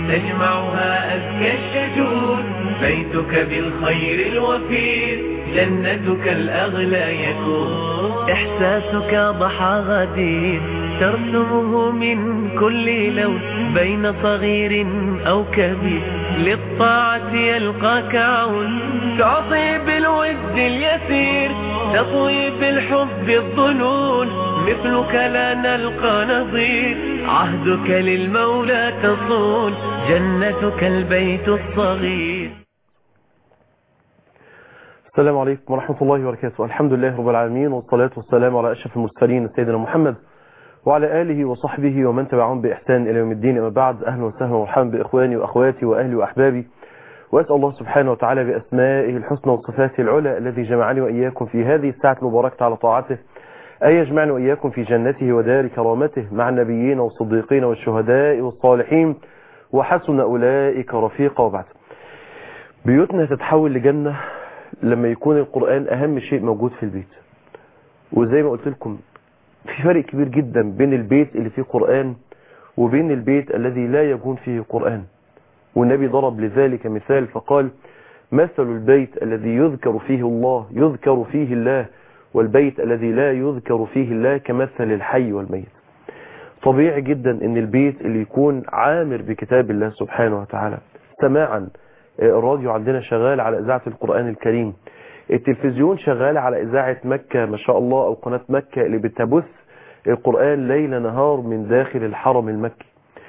تجمعها أزكى الشجون بيتك بالخير الوفير جنتك الأغلى يكون إحساسك ضحى غدير ترسمه من كل لون بين صغير أو كبير للطاعة يلقاك عون تعطي بالود اليسير تطوي بالحب الظنون مثلك لا نلقى نظير عهدك للمولى تصون جنتك البيت الصغير السلام عليكم ورحمة الله وبركاته الحمد لله رب العالمين والصلاة والسلام على أشرف المرسلين سيدنا محمد وعلى آله وصحبه ومن تبعهم بإحسان إلى يوم الدين أما بعد أهلا وسهلا ومرحبا بإخواني وأخواتي وأهلي وأحبابي وأسأل الله سبحانه وتعالى بأسمائه الحسنى وصفاته العلى الذي جمعني وإياكم في هذه الساعة المباركة على طاعته أن يجمعني وإياكم في جنته ودار كرامته مع النبيين والصديقين والشهداء والصالحين وحسن أولئك رفيقا وبعد بيوتنا تتحول لجنة لما يكون القرآن أهم شيء موجود في البيت وزي ما قلت لكم في فرق كبير جدا بين البيت اللي فيه قرآن وبين البيت الذي لا يكون فيه قرآن والنبي ضرب لذلك مثال فقال مثل البيت الذي يذكر فيه الله يذكر فيه الله والبيت الذي لا يذكر فيه الله كمثل الحي والميت طبيعي جدا ان البيت اللي يكون عامر بكتاب الله سبحانه وتعالى سماعا الراديو عندنا شغال على إذاعة القرآن الكريم التلفزيون شغال على إذاعة مكة ما شاء الله أو قناة مكة اللي بتبث القرآن ليل نهار من داخل الحرم المكي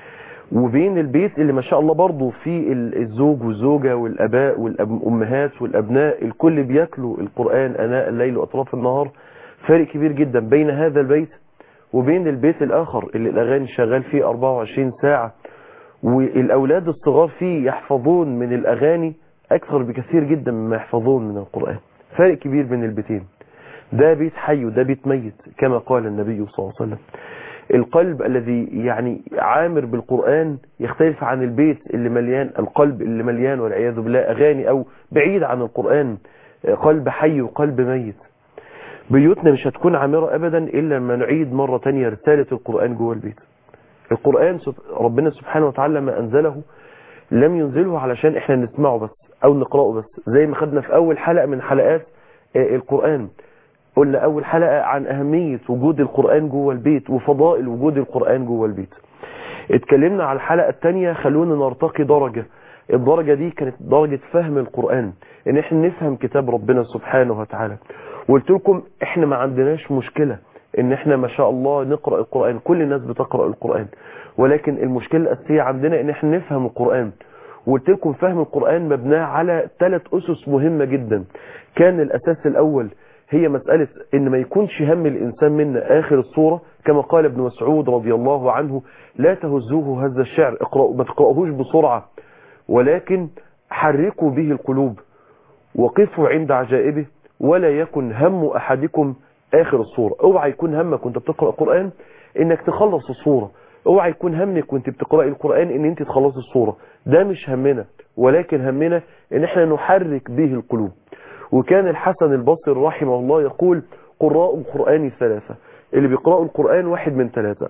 وبين البيت اللي ما شاء الله برضه في الزوج والزوجة والأباء والأمهات والأبناء الكل بياكلوا القرآن أناء الليل وأطراف النهار فرق كبير جدا بين هذا البيت وبين البيت الآخر اللي الأغاني شغال فيه 24 ساعة والأولاد الصغار فيه يحفظون من الأغاني أكثر بكثير جدا مما يحفظون من القرآن فرق كبير بين البيتين ده بيت حي وده بيت ميت كما قال النبي صلى الله عليه وسلم القلب الذي يعني عامر بالقرآن يختلف عن البيت اللي مليان القلب اللي مليان والعياذ بالله أغاني أو بعيد عن القرآن قلب حي وقلب ميت بيوتنا مش هتكون عامرة أبدا إلا لما نعيد مرة تانية رسالة القرآن جوه البيت القرآن ربنا سبحانه وتعالى ما أنزله لم ينزله علشان احنا نسمعه بس أو نقرأه بس زي ما خدنا في أول حلقة من حلقات القرآن قلنا أول حلقة عن أهمية وجود القرآن جوه البيت وفضائل وجود القرآن جوه البيت اتكلمنا على الحلقة الثانية خلونا نرتقي درجة الدرجة دي كانت درجة فهم القرآن ان احنا نفهم كتاب ربنا سبحانه وتعالى وقلت لكم احنا ما عندناش مشكلة ان احنا ما شاء الله نقرأ القرآن كل الناس بتقرأ القرآن ولكن المشكلة الأساسية عندنا ان احنا نفهم القرآن وقلت لكم فهم القرآن مبناه على ثلاث أسس مهمة جدا كان الأساس الأول هي مسألة ان ما يكونش هم الإنسان منا آخر الصورة كما قال ابن مسعود رضي الله عنه لا تهزوه هذا الشعر اقرأوا ما تقرأهوش بسرعة ولكن حركوا به القلوب وقفوا عند عجائبه ولا يكن هم أحدكم آخر الصورة اوعى يكون همك وانت بتقرأ القرآن انك تخلص الصورة اوعى يكون همك وانت بتقرأ القرآن ان انت تخلص الصورة ده مش همنا ولكن همنا ان احنا نحرك به القلوب وكان الحسن البصري رحمه الله يقول قراء القرآن ثلاثة اللي بيقرأوا القرآن واحد من ثلاثة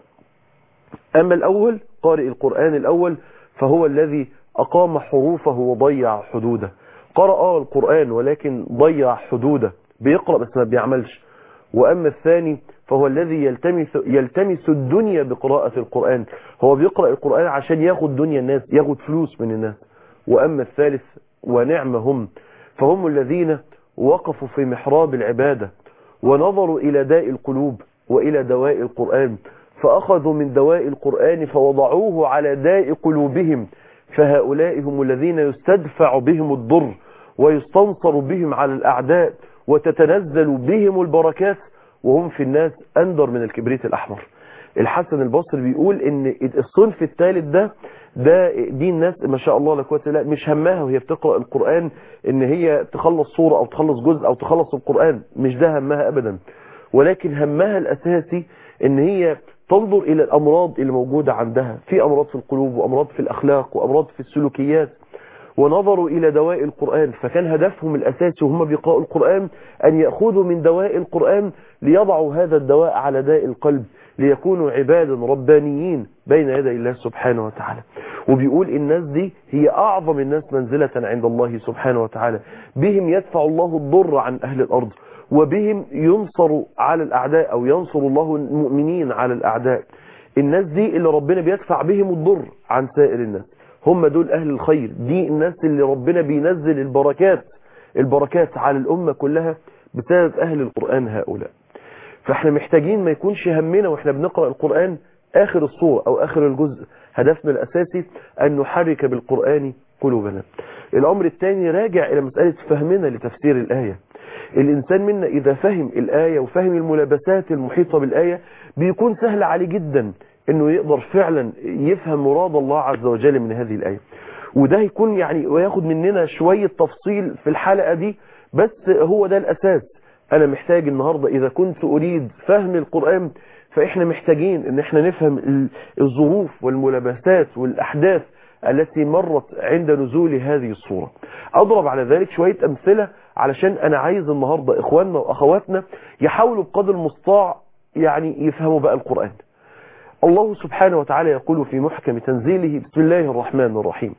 أما الأول قارئ القرآن الأول فهو الذي أقام حروفه وضيع حدوده قرأ القرآن ولكن ضيع حدوده بيقرأ بس ما بيعملش وأما الثاني فهو الذي يلتمس, يلتمس الدنيا بقراءة القرآن هو بيقرأ القرآن عشان ياخد دنيا الناس ياخد فلوس من الناس وأما الثالث ونعم هم فهم الذين وقفوا في محراب العبادة ونظروا إلى داء القلوب وإلى دواء القرآن فأخذوا من دواء القرآن فوضعوه على داء قلوبهم فهؤلاء هم الذين يستدفع بهم الضر ويستنصر بهم على الأعداء وتتنزل بهم البركات وهم في الناس أندر من الكبريت الأحمر الحسن البصري بيقول ان الصنف الثالث ده ده دي الناس ما شاء الله لا قوه الا مش همها وهي بتقرا القران ان هي تخلص سوره او تخلص جزء او تخلص القران مش ده همها ابدا ولكن همها الاساسي ان هي تنظر الى الامراض اللي موجوده عندها في امراض في القلوب وامراض في الاخلاق وامراض في السلوكيات ونظروا إلى دواء القرآن فكان هدفهم الأساسي وهم بيقرأوا القرآن أن يأخذوا من دواء القرآن ليضعوا هذا الدواء على داء القلب ليكونوا عبادا ربانيين بين يدي الله سبحانه وتعالى وبيقول الناس دي هي أعظم الناس منزلة عند الله سبحانه وتعالى بهم يدفع الله الضر عن أهل الأرض وبهم ينصر على الأعداء أو ينصر الله المؤمنين على الأعداء الناس دي اللي ربنا بيدفع بهم الضر عن سائر الناس هم دول أهل الخير دي الناس اللي ربنا بينزل البركات البركات على الأمة كلها بسبب أهل القرآن هؤلاء فاحنا محتاجين ما يكونش همنا واحنا بنقرأ القرآن آخر الصورة أو آخر الجزء هدفنا الأساسي أن نحرك بالقرآن قلوبنا الأمر الثاني راجع إلى مسألة فهمنا لتفسير الآية الإنسان منا إذا فهم الآية وفهم الملابسات المحيطة بالآية بيكون سهل عليه جدا أنه يقدر فعلا يفهم مراد الله عز وجل من هذه الآية وده هيكون يعني وياخد مننا شوية تفصيل في الحلقة دي بس هو ده الأساس أنا محتاج النهاردة إذا كنت أريد فهم القرآن فإحنا محتاجين أن احنا نفهم الظروف والملابسات والأحداث التي مرت عند نزول هذه الصورة أضرب على ذلك شوية أمثلة علشان أنا عايز النهاردة إخواننا وأخواتنا يحاولوا بقدر المستطاع يعني يفهموا بقى القرآن الله سبحانه وتعالى يقول في محكم تنزيله بسم الله الرحمن الرحيم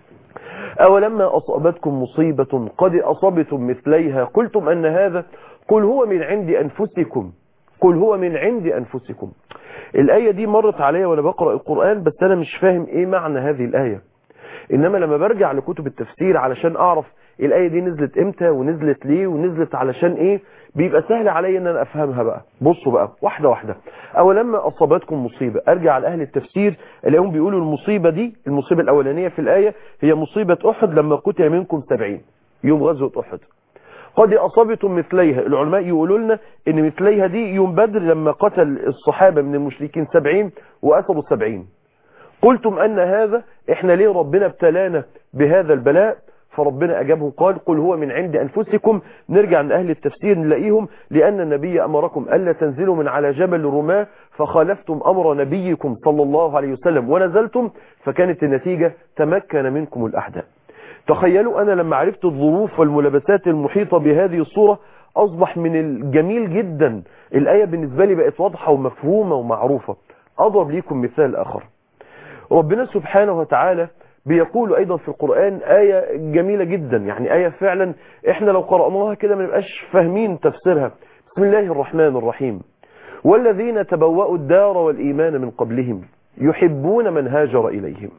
أولما أصابتكم مصيبة قد أصبتم مثليها قلتم أن هذا قل هو من عند أنفسكم قل هو من عند أنفسكم الآية دي مرت عليا وأنا بقرأ القرآن بس أنا مش فاهم إيه معنى هذه الآية إنما لما برجع لكتب التفسير علشان أعرف الآية دي نزلت إمتى ونزلت ليه ونزلت علشان إيه بيبقى سهل عليا إن أنا أفهمها بقى بصوا بقى واحدة واحدة أولما أصابتكم مصيبة أرجع لأهل التفسير اليوم بيقولوا المصيبة دي المصيبة الأولانية في الآية هي مصيبة أحد لما قتل منكم سبعين يوم غزوة أحد قد أصابتم مثليها العلماء يقولوا لنا ان مثليها دي يوم بدر لما قتل الصحابة من المشركين سبعين وأسروا سبعين قلتم أن هذا احنا ليه ربنا ابتلانا بهذا البلاء فربنا أجابهم قال قل هو من عند أنفسكم نرجع من أهل التفسير نلاقيهم لأن النبي أمركم ألا تنزلوا من على جبل رماه فخالفتم أمر نبيكم صلى الله عليه وسلم ونزلتم فكانت النتيجة تمكن منكم الأحداث تخيلوا أنا لما عرفت الظروف والملابسات المحيطة بهذه الصورة أصبح من الجميل جدا الآية بالنسبة لي بقت واضحة ومفهومة ومعروفة أضرب ليكم مثال آخر ربنا سبحانه وتعالى بيقول أيضا في القرآن آية جميلة جدا يعني آية فعلا إحنا لو قرأناها كده ما نبقاش فاهمين تفسيرها بسم الله الرحمن الرحيم والذين تبوأوا الدار والإيمان من قبلهم يحبون من هاجر إليهم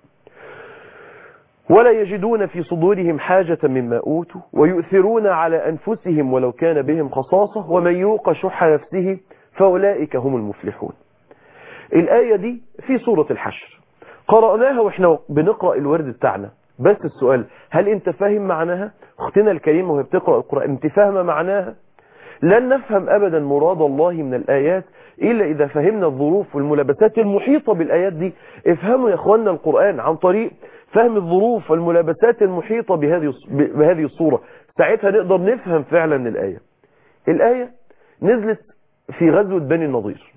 ولا يجدون في صدورهم حاجة مما أوتوا ويؤثرون على أنفسهم ولو كان بهم خصاصة ومن يوق شح نفسه فأولئك هم المفلحون الآية دي في سورة الحشر قرأناها وإحنا بنقرأ الورد بتاعنا بس السؤال هل أنت فاهم معناها اختنا الكريمة وهي بتقرأ القرآن أنت فاهمة معناها لن نفهم أبدا مراد الله من الآيات إلا إذا فهمنا الظروف والملابسات المحيطة بالآيات دي افهموا يا أخوانا القرآن عن طريق فهم الظروف والملابسات المحيطة بهذه بهذه الصورة ساعتها نقدر نفهم فعلا الآية الآية نزلت في غزوة بني النضير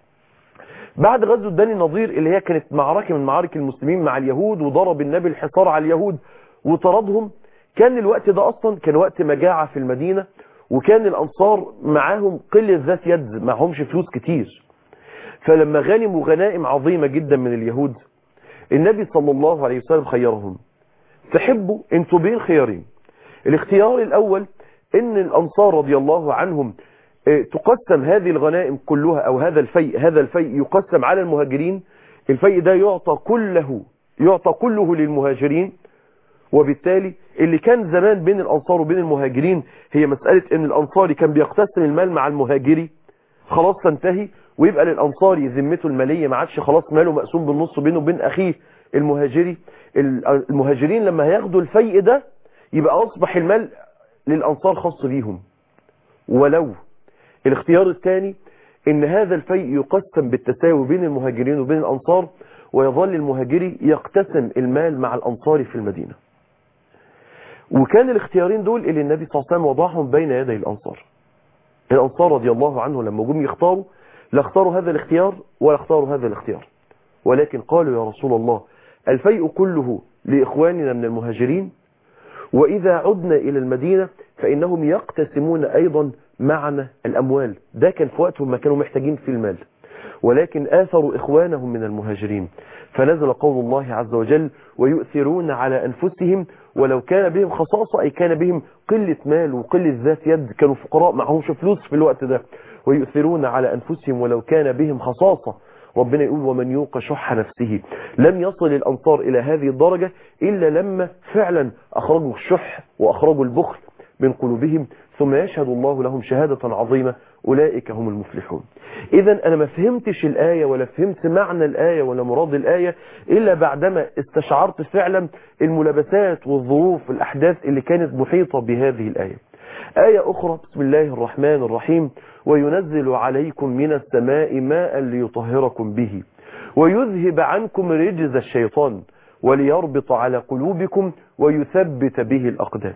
بعد غزوة بني النضير اللي هي كانت معركة من معارك المسلمين مع اليهود وضرب النبي الحصار على اليهود وطردهم كان الوقت ده أصلا كان وقت مجاعة في المدينة وكان الأنصار معاهم قلة ذات يد معهمش فلوس كتير فلما غنموا غنائم عظيمة جدا من اليهود النبي صلى الله عليه وسلم خيرهم تحبوا انتوا بين خيارين الاختيار الاول ان الانصار رضي الله عنهم تقسم هذه الغنائم كلها او هذا الفيء هذا الفيء يقسم على المهاجرين الفيء ده يعطى كله يعطى كله للمهاجرين وبالتالي اللي كان زمان بين الانصار وبين المهاجرين هي مسألة ان الانصاري كان بيقتسم المال مع المهاجري خلاص تنتهي ويبقى للأنصاري ذمته المالية ما عادش خلاص ماله مقسوم بالنص بينه وبين أخيه المهاجري المهاجرين لما هياخدوا الفيء ده يبقى أصبح المال للأنصار خاص بيهم ولو الاختيار الثاني ان هذا الفيء يقسم بالتساوي بين المهاجرين وبين الأنصار ويظل المهاجري يقتسم المال مع الأنصار في المدينة وكان الاختيارين دول اللي النبي صلى الله عليه وسلم وضعهم بين يدي الأنصار الأنصار رضي الله عنه لما جم يختاروا لا اختاروا هذا الاختيار ولا اختاروا هذا الاختيار ولكن قالوا يا رسول الله الفيء كله لإخواننا من المهاجرين وإذا عدنا إلى المدينة فإنهم يقتسمون أيضا معنا الأموال ده كان في وقتهم ما كانوا محتاجين في المال ولكن آثروا إخوانهم من المهاجرين فنزل قول الله عز وجل ويؤثرون على أنفسهم ولو كان بهم خصاصة أي كان بهم قلة مال وقلة ذات يد كانوا فقراء معهمش فلوس في الوقت ده ويؤثرون على أنفسهم ولو كان بهم خصاصة ربنا يقول ومن يوق شح نفسه لم يصل الأنصار إلى هذه الدرجة إلا لما فعلا أخرجوا الشح وأخرجوا البخل من قلوبهم ثم يشهد الله لهم شهادة عظيمة أولئك هم المفلحون إذا أنا ما فهمتش الآية ولا فهمت معنى الآية ولا مراد الآية إلا بعدما استشعرت فعلا الملابسات والظروف والأحداث اللي كانت محيطة بهذه الآية آية أخرى بسم الله الرحمن الرحيم وينزل عليكم من السماء ماء ليطهركم به ويذهب عنكم رجز الشيطان وليربط على قلوبكم ويثبت به الأقدام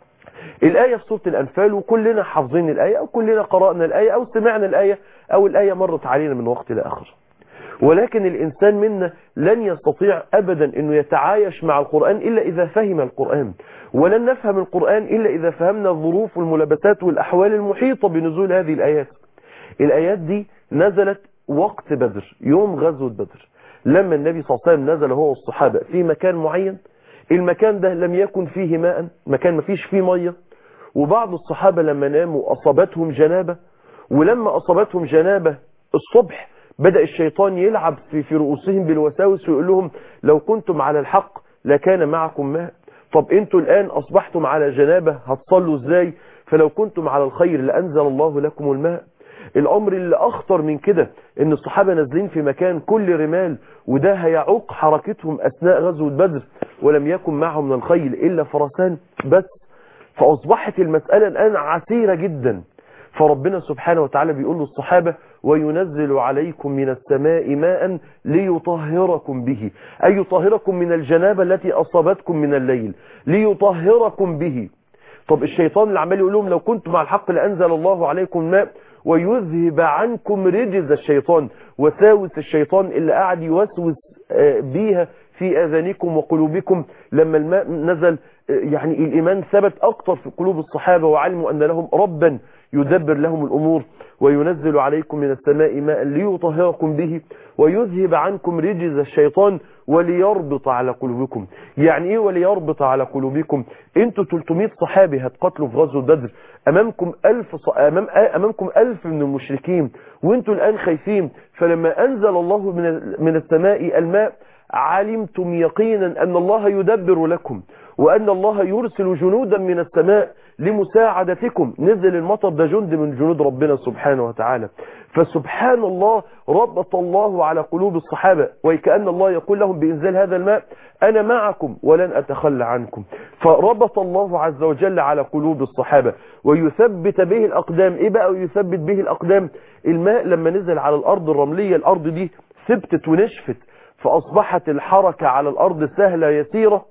الآية في سورة الأنفال وكلنا حافظين الآية أو كلنا قرأنا الآية أو سمعنا الآية أو الآية مرت علينا من وقت لآخر ولكن الإنسان منا لن يستطيع أبدا أنه يتعايش مع القرآن إلا إذا فهم القرآن ولن نفهم القرآن إلا إذا فهمنا الظروف والملابسات والأحوال المحيطة بنزول هذه الآيات الآيات دي نزلت وقت بدر يوم غزوة بدر لما النبي صلى الله عليه وسلم نزل هو والصحابة في مكان معين المكان ده لم يكن فيه ماء مكان ما فيش فيه مية وبعض الصحابة لما ناموا أصابتهم جنابة ولما أصابتهم جنابة الصبح بدأ الشيطان يلعب في, في رؤوسهم بالوساوس ويقول لهم لو كنتم على الحق لكان معكم ماء طب انتوا الآن أصبحتم على جنابة هتصلوا ازاي فلو كنتم على الخير لأنزل الله لكم الماء الأمر اللي أخطر من كده ان الصحابة نازلين في مكان كل رمال وده هيعوق حركتهم أثناء غزوة بدر ولم يكن معهم من الخيل إلا فرسان بس فأصبحت المسألة الآن عسيرة جدا فربنا سبحانه وتعالى بيقول للصحابة وينزل عليكم من السماء ماء ليطهركم به أي يطهركم من الجنابة التي أصابتكم من الليل ليطهركم به طب الشيطان اللي عمال يقول لهم لو كنتم مع الحق لأنزل الله عليكم ماء ويذهب عنكم رجز الشيطان وساوس الشيطان اللي قاعد يوسوس بيها في أذانكم وقلوبكم لما الماء نزل يعني الإيمان ثبت أكثر في قلوب الصحابة وعلموا أن لهم ربا يدبر لهم الأمور وينزل عليكم من السماء ماء ليطهركم به ويذهب عنكم رجز الشيطان وليربط على قلوبكم يعني ايه وليربط على قلوبكم انتوا 300 صحابي هتقتلوا في غزوة بدر امامكم ألف ص... أمام... امامكم ألف من المشركين وانتوا الآن خايفين فلما انزل الله من, من السماء الماء علمتم يقينا أن الله يدبر لكم وأن الله يرسل جنودا من السماء لمساعدتكم نزل المطر ده جند من جنود ربنا سبحانه وتعالى فسبحان الله ربط الله على قلوب الصحابة وكأن الله يقول لهم بإنزال هذا الماء أنا معكم ولن أتخلى عنكم فربط الله عز وجل على قلوب الصحابة ويثبت به الأقدام إيه بقى ويثبت به الأقدام الماء لما نزل على الأرض الرملية الأرض دي ثبتت ونشفت فأصبحت الحركة على الأرض سهلة يسيرة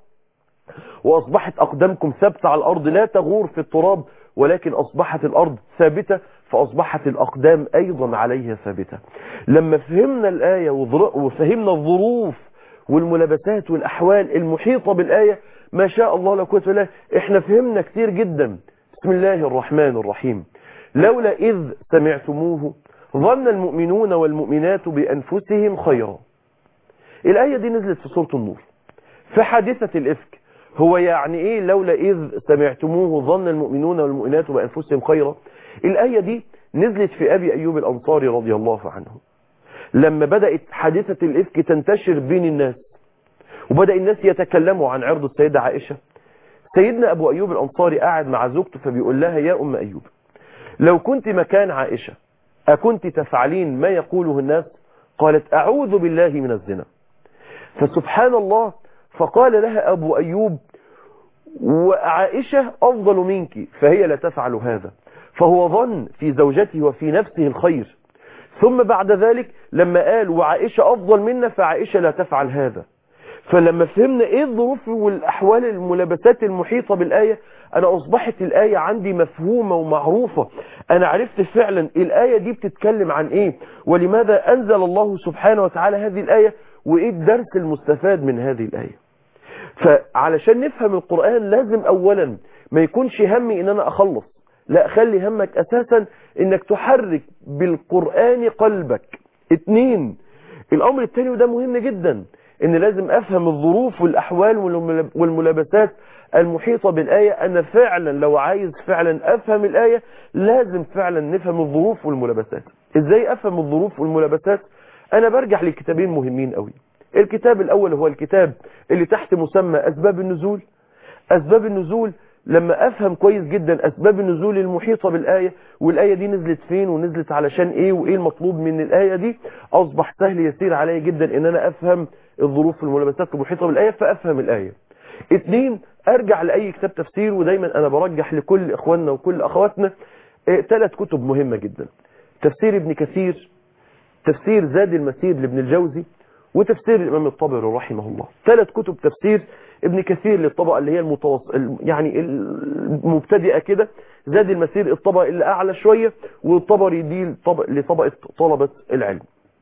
وأصبحت أقدامكم ثابتة على الأرض لا تغور في التراب ولكن أصبحت الأرض ثابتة فأصبحت الأقدام أيضا عليها ثابتة لما فهمنا الآية وفهمنا الظروف والملابسات والأحوال المحيطة بالآية ما شاء الله لا قوه الا احنا فهمنا كتير جدا بسم الله الرحمن الرحيم لولا إذ سمعتموه ظن المؤمنون والمؤمنات بأنفسهم خيرا الآية دي نزلت في سورة النور في حادثة الإفك هو يعني إيه لولا إذ سمعتموه ظن المؤمنون والمؤمنات بأنفسهم خيرا الآية دي نزلت في أبي أيوب الأنصاري رضي الله عنه لما بدأت حادثة الإفك تنتشر بين الناس وبدأ الناس يتكلموا عن عرض السيدة عائشة سيدنا أبو أيوب الأنصاري قاعد مع زوجته فبيقول لها يا أم أيوب لو كنت مكان عائشة أكنت تفعلين ما يقوله الناس قالت أعوذ بالله من الزنا فسبحان الله فقال لها أبو أيوب وعائشة أفضل منك فهي لا تفعل هذا فهو ظن في زوجته وفي نفسه الخير ثم بعد ذلك لما قال وعائشة أفضل منا فعائشة لا تفعل هذا فلما فهمنا ايه الظروف والاحوال الملابسات المحيطة بالآية انا اصبحت الآية عندي مفهومة ومعروفة انا عرفت فعلا الآية دي بتتكلم عن ايه ولماذا انزل الله سبحانه وتعالى هذه الآية وايه الدرس المستفاد من هذه الآية فعلشان نفهم القرآن لازم اولا ما يكونش همي ان انا اخلص لا خلي همك اساسا انك تحرك بالقرآن قلبك اتنين الامر التاني وده مهم جدا ان لازم افهم الظروف والاحوال والملابسات المحيطة بالآية انا فعلا لو عايز فعلا افهم الآية لازم فعلا نفهم الظروف والملابسات ازاي افهم الظروف والملابسات انا برجع لكتابين مهمين قوي الكتاب الاول هو الكتاب اللي تحت مسمى اسباب النزول اسباب النزول لما افهم كويس جدا اسباب النزول المحيطة بالاية والاية دي نزلت فين ونزلت علشان ايه وايه المطلوب من الاية دي اصبح سهل يسير علي جدا ان انا افهم الظروف والملابسات المحيطة بالاية فافهم الاية اتنين ارجع لاي كتاب تفسير ودايما انا برجح لكل اخواننا وكل اخواتنا ثلاث كتب مهمة جدا تفسير ابن كثير تفسير زاد المسير لابن الجوزي وتفسير الامام الطبري رحمه الله ثلاث كتب تفسير ابن كثير للطبقة اللي هي المتوسط يعني المبتدئة كده زاد المسير الطبقة اللي اعلى شوية والطبري دي لطبقة طلبة العلم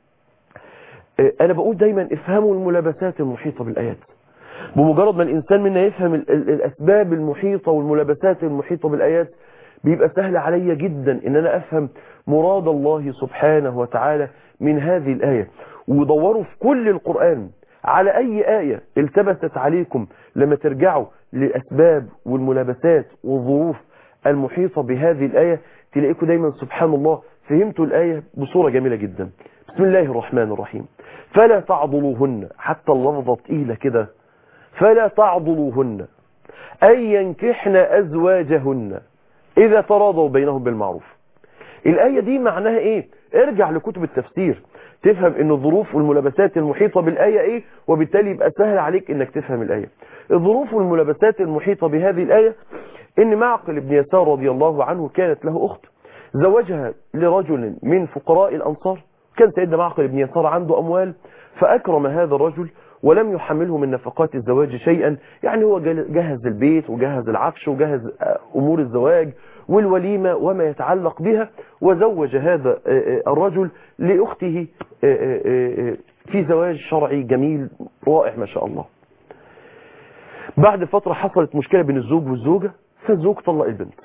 انا بقول دايما افهموا الملابسات المحيطة بالايات بمجرد ما الانسان منا يفهم الاسباب المحيطة والملابسات المحيطة بالايات بيبقى سهل عليا جدا ان انا افهم مراد الله سبحانه وتعالى من هذه الآية ودوروا في كل القرآن على أي آية التبست عليكم لما ترجعوا للأسباب والملابسات والظروف المحيطة بهذه الآية تلاقيكم دايما سبحان الله فهمتوا الآية بصورة جميلة جدا بسم الله الرحمن الرحيم فلا تعضلوهن حتى اللفظة تقيلة كده فلا تعضلوهن أن ينكحن أزواجهن إذا تراضوا بينهم بالمعروف الآية دي معناها إيه ارجع لكتب التفسير تفهم ان الظروف والملابسات المحيطة بالآية ايه وبالتالي يبقى سهل عليك انك تفهم الآية الظروف والملابسات المحيطة بهذه الآية ان معقل بن يسار رضي الله عنه كانت له اخت زوجها لرجل من فقراء الانصار كان سيدنا معقل بن يسار عنده اموال فاكرم هذا الرجل ولم يحمله من نفقات الزواج شيئا يعني هو جهز البيت وجهز العفش وجهز امور الزواج والوليمة وما يتعلق بها وزوج هذا الرجل لأخته في زواج شرعي جميل رائع ما شاء الله بعد فترة حصلت مشكلة بين الزوج والزوجة فالزوج طلق البنت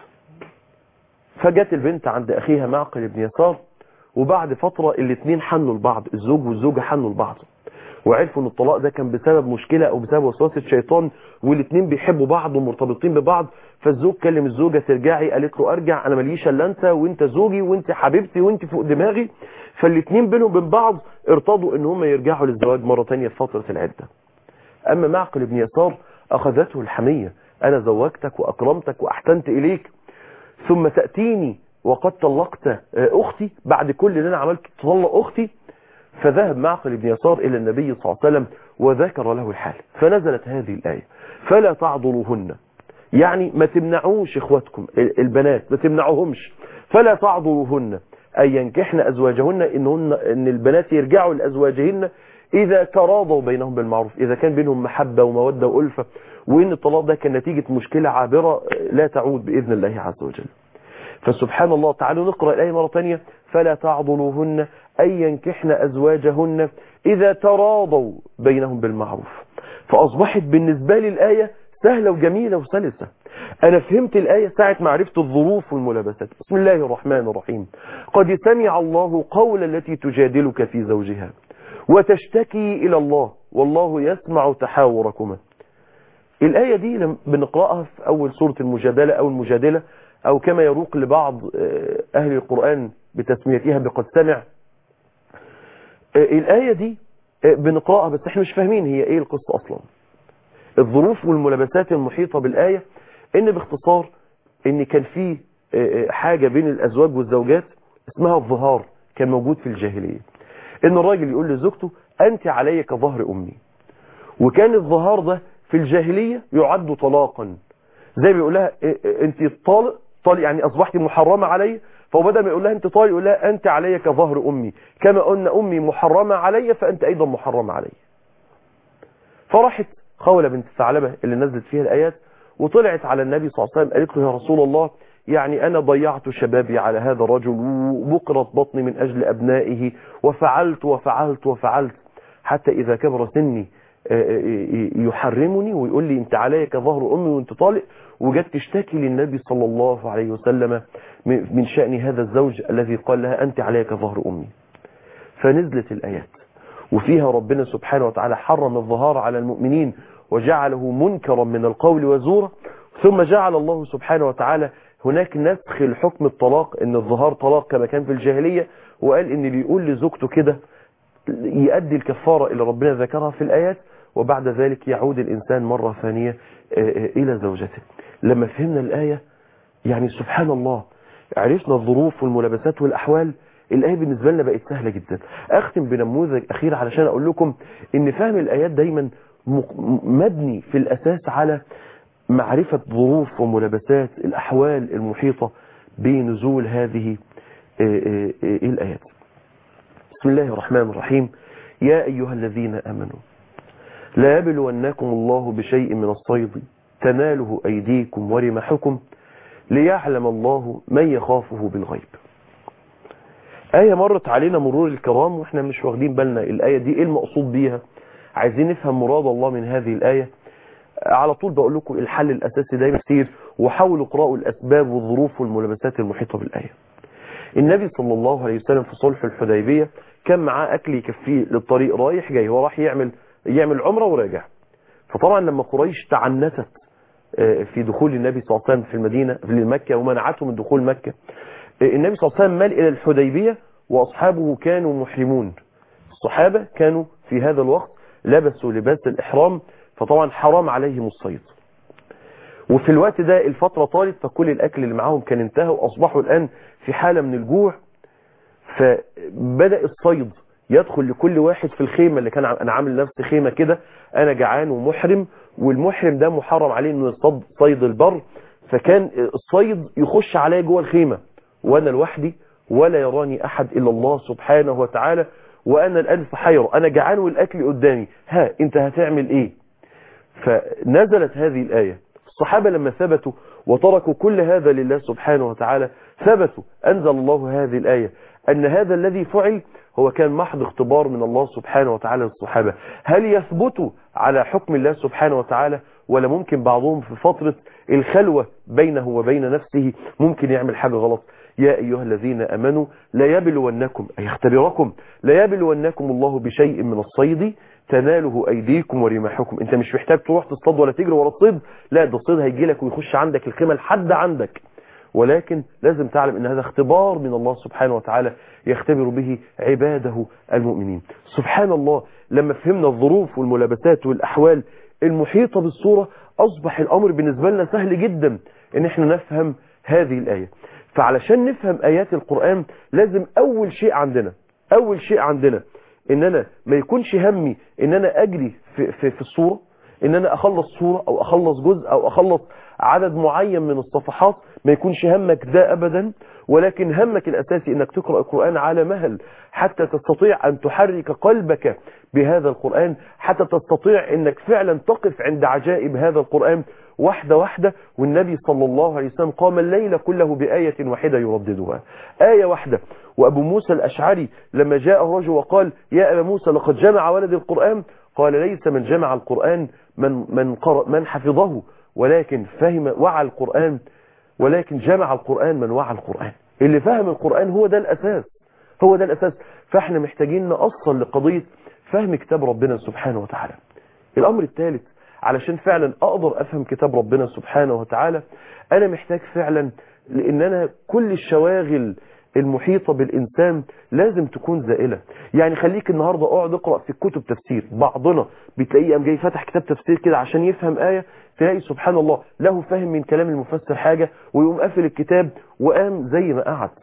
فجت البنت عند أخيها معقل بن يسار وبعد فترة الاثنين حنوا لبعض الزوج والزوجة حنوا لبعض وعرفوا ان الطلاق ده كان بسبب مشكلة او بسبب وسوسة الشيطان والاثنين بيحبوا بعض ومرتبطين ببعض فالزوج كلم الزوجة ترجعي قالت له ارجع انا ماليش الا انت وانت زوجي وانت حبيبتي وانت فوق دماغي فالاثنين بينهم وبين بعض ارتضوا ان هم يرجعوا للزواج مرة تانية في فترة العدة اما معقل بن يسار اخذته الحمية انا زوجتك واكرمتك واحسنت اليك ثم تأتيني وقد طلقت اختي بعد كل اللي انا عملته تطلق اختي فذهب معقل بن يسار إلى النبي صلى الله عليه وسلم وذكر له الحال فنزلت هذه الآية فلا تعضلوهن يعني ما تمنعوش إخواتكم البنات ما تمنعوهمش فلا تعضلوهن أن ينكحن أزواجهن إنهن إن البنات يرجعوا لأزواجهن إذا تراضوا بينهم بالمعروف إذا كان بينهم محبة ومودة وألفة وإن الطلاق ده كان نتيجة مشكلة عابرة لا تعود بإذن الله عز وجل فسبحان الله تعالوا نقرأ الآية مرة ثانية فلا تعضلوهن أن ينكحن أزواجهن إذا تراضوا بينهم بالمعروف فأصبحت بالنسبة لي الآية سهلة وجميلة وسلسة أنا فهمت الآية ساعة معرفة الظروف والملابسات بسم الله الرحمن الرحيم قد سمع الله قول التي تجادلك في زوجها وتشتكي إلى الله والله يسمع تحاوركما الآية دي لما بنقرأها في أول سورة المجادلة أو المجادلة أو كما يروق لبعض أهل القرآن بتسميتها بقد سمع الآية دي بنقرأها بس احنا مش فاهمين هي ايه القصة اصلا الظروف والملابسات المحيطة بالآية ان باختصار ان كان في حاجة بين الازواج والزوجات اسمها الظهار كان موجود في الجاهلية ان الراجل يقول لزوجته انت علي كظهر امي وكان الظهار ده في الجاهلية يعد طلاقا زي ما بيقول لها انت طالق طالق يعني اصبحت محرمة علي فهو بدل ما يقول لها انت طالق يقول لها انت علي كظهر امي كما قلنا امي محرمة علي فانت ايضا محرمة علي فراحت خولة بنت ثعلبة اللي نزلت فيها الايات وطلعت على النبي صلى الله عليه وسلم قالت له يا رسول الله يعني انا ضيعت شبابي على هذا الرجل وبقرت بطني من اجل ابنائه وفعلت وفعلت وفعلت حتى اذا كبر سني يحرمني ويقول لي انت عليا كظهر امي وانت طالق وجت تشتكي للنبي صلى الله عليه وسلم من شأن هذا الزوج الذي قال لها انت عليا كظهر امي فنزلت الآيات وفيها ربنا سبحانه وتعالى حرم الظهار على المؤمنين وجعله منكرا من القول وزورا ثم جعل الله سبحانه وتعالى هناك نسخ الحكم الطلاق ان الظهار طلاق كما كان في الجاهلية وقال ان اللي يقول لزوجته كده يؤدي الكفارة اللي ربنا ذكرها في الآيات وبعد ذلك يعود الإنسان مرة ثانية إلى زوجته لما فهمنا الآية يعني سبحان الله عرفنا الظروف والملابسات والأحوال الآية بالنسبة لنا بقت سهلة جدا أختم بنموذج أخير علشان أقول لكم إن فهم الآيات دايما مبني في الأساس على معرفة ظروف وملابسات الأحوال المحيطة بنزول هذه الآيات بسم الله الرحمن الرحيم يا أيها الذين أمنوا لا يبلونكم الله بشيء من الصيد تناله أيديكم ورمحكم ليعلم الله من يخافه بالغيب آية مرت علينا مرور الكرام وإحنا مش واخدين بالنا الآية دي إيه المقصود بيها عايزين نفهم مراد الله من هذه الآية على طول بقول لكم الحل الأساسي دايما كتير وحاولوا اقرأوا الأسباب والظروف والملابسات المحيطة بالآية النبي صلى الله عليه وسلم في صلح الحديبية كان معاه أكل يكفيه للطريق رايح جاي هو راح يعمل يعمل عمره وراجع فطبعا لما قريش تعنتت في دخول النبي صلى الله عليه وسلم في المدينة في مكة ومنعته من دخول مكة النبي صلى الله عليه وسلم مال إلى الحديبية وأصحابه كانوا محرمون الصحابة كانوا في هذا الوقت لبسوا لباس الإحرام فطبعا حرام عليهم الصيد وفي الوقت ده الفترة طالت فكل الأكل اللي معاهم كان انتهى وأصبحوا الآن في حالة من الجوع فبدأ الصيد يدخل لكل واحد في الخيمة اللي كان أنا عامل نفس خيمة كده أنا جعان ومحرم والمحرم ده محرم عليه انه يصطاد صيد البر فكان الصيد يخش عليا جوه الخيمة وانا لوحدي ولا يراني احد الا الله سبحانه وتعالى وانا الان في حيرة انا جعان والاكل قدامي ها انت هتعمل ايه فنزلت هذه الآية الصحابة لما ثبتوا وتركوا كل هذا لله سبحانه وتعالى ثبتوا أنزل الله هذه الآية أن هذا الذي فعل هو كان محض اختبار من الله سبحانه وتعالى للصحابة هل يثبتوا على حكم الله سبحانه وتعالى ولا ممكن بعضهم في فترة الخلوة بينه وبين نفسه ممكن يعمل حاجة غلط يا أيها الذين أمنوا لا يبلونكم أي يختبركم لا يبلونكم الله بشيء من الصيد تناله أيديكم ورماحكم انت مش محتاج تروح تصطاد ولا تجري ورا الصيد لا ده الصيد هيجي لك ويخش عندك الخيمة لحد عندك ولكن لازم تعلم ان هذا اختبار من الله سبحانه وتعالى يختبر به عباده المؤمنين سبحان الله لما فهمنا الظروف والملابسات والأحوال المحيطة بالصورة أصبح الأمر بالنسبة لنا سهل جدا ان احنا نفهم هذه الآية فعلشان نفهم آيات القرآن لازم أول شيء عندنا أول شيء عندنا ان انا ما يكونش همي ان انا اجري في, في, في الصورة ان انا اخلص صورة او اخلص جزء او اخلص عدد معين من الصفحات ما يكونش همك ده ابدا ولكن همك الاساسي انك تقرأ القرآن على مهل حتى تستطيع ان تحرك قلبك بهذا القرآن حتى تستطيع انك فعلا تقف عند عجائب هذا القرآن واحدة واحدة والنبي صلى الله عليه وسلم قام الليل كله بآية واحدة يرددها آية واحدة وأبو موسى الأشعري لما جاء رجل وقال يا أبا موسى لقد جمع ولد القرآن قال ليس من جمع القرآن من, من, قرأ من حفظه ولكن فهم وعى القرآن ولكن جمع القرآن من وعى القرآن اللي فهم القرآن هو ده الأساس هو ده الأساس فاحنا محتاجين نأصل لقضية فهم كتاب ربنا سبحانه وتعالى الأمر الثالث علشان فعلا أقدر أفهم كتاب ربنا سبحانه وتعالى أنا محتاج فعلا لأن أنا كل الشواغل المحيطة بالإنسان لازم تكون زائلة يعني خليك النهاردة اقعد اقرأ في كتب تفسير بعضنا بتلاقيه قام جاي فتح كتاب تفسير كده عشان يفهم آية تلاقي سبحان الله له فهم من كلام المفسر حاجة ويقوم قافل الكتاب وقام زي ما قعد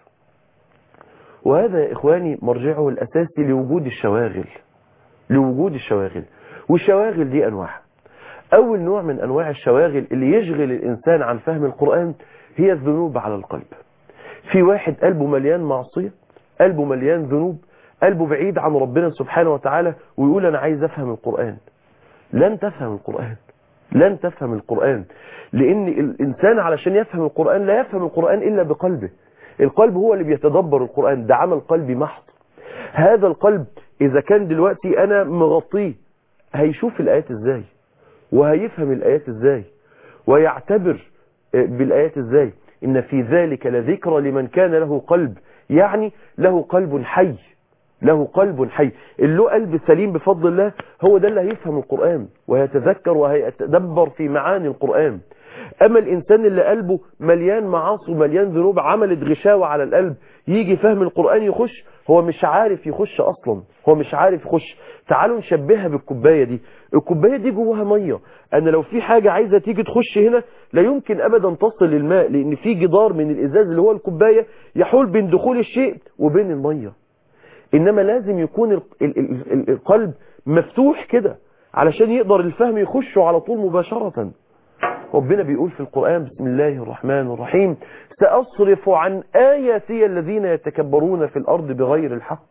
وهذا يا إخواني مرجعه الأساسي لوجود الشواغل لوجود الشواغل والشواغل دي أنواع أول نوع من أنواع الشواغل اللي يشغل الإنسان عن فهم القرآن هي الذنوب على القلب في واحد قلبه مليان معصية قلبه مليان ذنوب قلبه بعيد عن ربنا سبحانه وتعالى ويقول أنا عايز أفهم القرآن لن تفهم القرآن لن تفهم القرآن لأن الإنسان علشان يفهم القرآن لا يفهم القرآن إلا بقلبه القلب هو اللي بيتدبر القرآن ده عمل قلبي محض هذا القلب إذا كان دلوقتي أنا مغطيه هيشوف الآيات إزاي وهيفهم الآيات إزاي ويعتبر بالآيات إزاي إن في ذلك لذكرى لمن كان له قلب يعني له قلب حي له قلب حي اللي له قلب سليم بفضل الله هو ده اللي هيفهم القرآن وهيتذكر وهيتدبر في معاني القرآن أما الإنسان اللي قلبه مليان معاصي ومليان ذنوب عملت غشاوة على القلب يجي فهم القرآن يخش هو مش عارف يخش أصلا هو مش عارف يخش تعالوا نشبهها بالكوباية دي الكوباية دي جواها مية أنا لو في حاجة عايزة تيجي تخش هنا لا يمكن أبدا تصل للماء لأن في جدار من الإزاز اللي هو الكوباية يحول بين دخول الشيء وبين المية إنما لازم يكون ال ال ال القلب مفتوح كده علشان يقدر الفهم يخشه على طول مباشرة ربنا بيقول في القرآن بسم الله الرحمن الرحيم سأصرف عن آياتي الذين يتكبرون في الأرض بغير الحق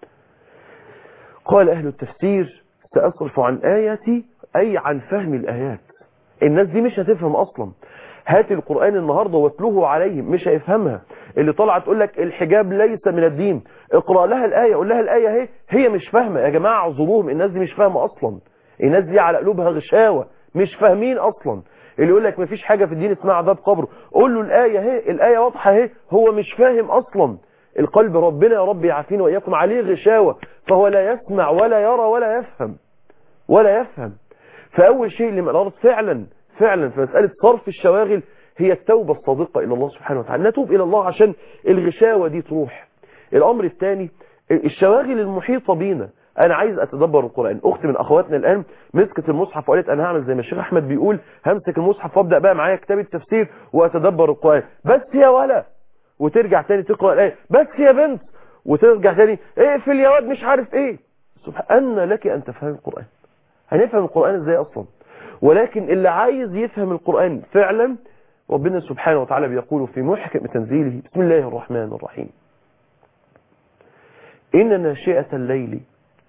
قال أهل التفسير سأصرف عن آياتي أي عن فهم الآيات الناس دي مش هتفهم أصلا هات القرآن النهاردة واتلوه عليهم مش هيفهمها اللي طلعت تقول لك الحجاب ليس من الدين اقرأ لها الآية قول لها الآية هي هي مش فاهمة يا جماعة اعذروهم الناس دي مش فاهمة أصلا الناس دي على قلوبها غشاوة مش فاهمين أصلا اللي يقول لك مفيش حاجة في الدين اسمها عذاب قبر قول له الآية اهي الآية واضحة اهي هو مش فاهم أصلا القلب ربنا يا رب يعافينا وإياكم عليه غشاوة فهو لا يسمع ولا يرى ولا يفهم ولا يفهم فأول شيء اللي من الأرض فعلا فعلا في مسألة صرف الشواغل هي التوبة الصادقة إلى الله سبحانه وتعالى نتوب إلى الله عشان الغشاوة دي تروح الأمر الثاني الشواغل المحيطة بينا انا عايز اتدبر القرآن اخت من اخواتنا الان مسكت المصحف وقالت انا هعمل زي ما الشيخ احمد بيقول همسك المصحف وابدا بقى معايا كتاب التفسير واتدبر القرآن بس يا ولا وترجع تاني تقرا الايه بس يا بنت وترجع تاني اقفل يا واد مش عارف ايه سبحان لك ان تفهم القرآن هنفهم القرآن ازاي اصلا ولكن اللي عايز يفهم القرآن فعلا ربنا سبحانه وتعالى بيقول في محكم تنزيله بسم الله الرحمن الرحيم إن ناشئة الليل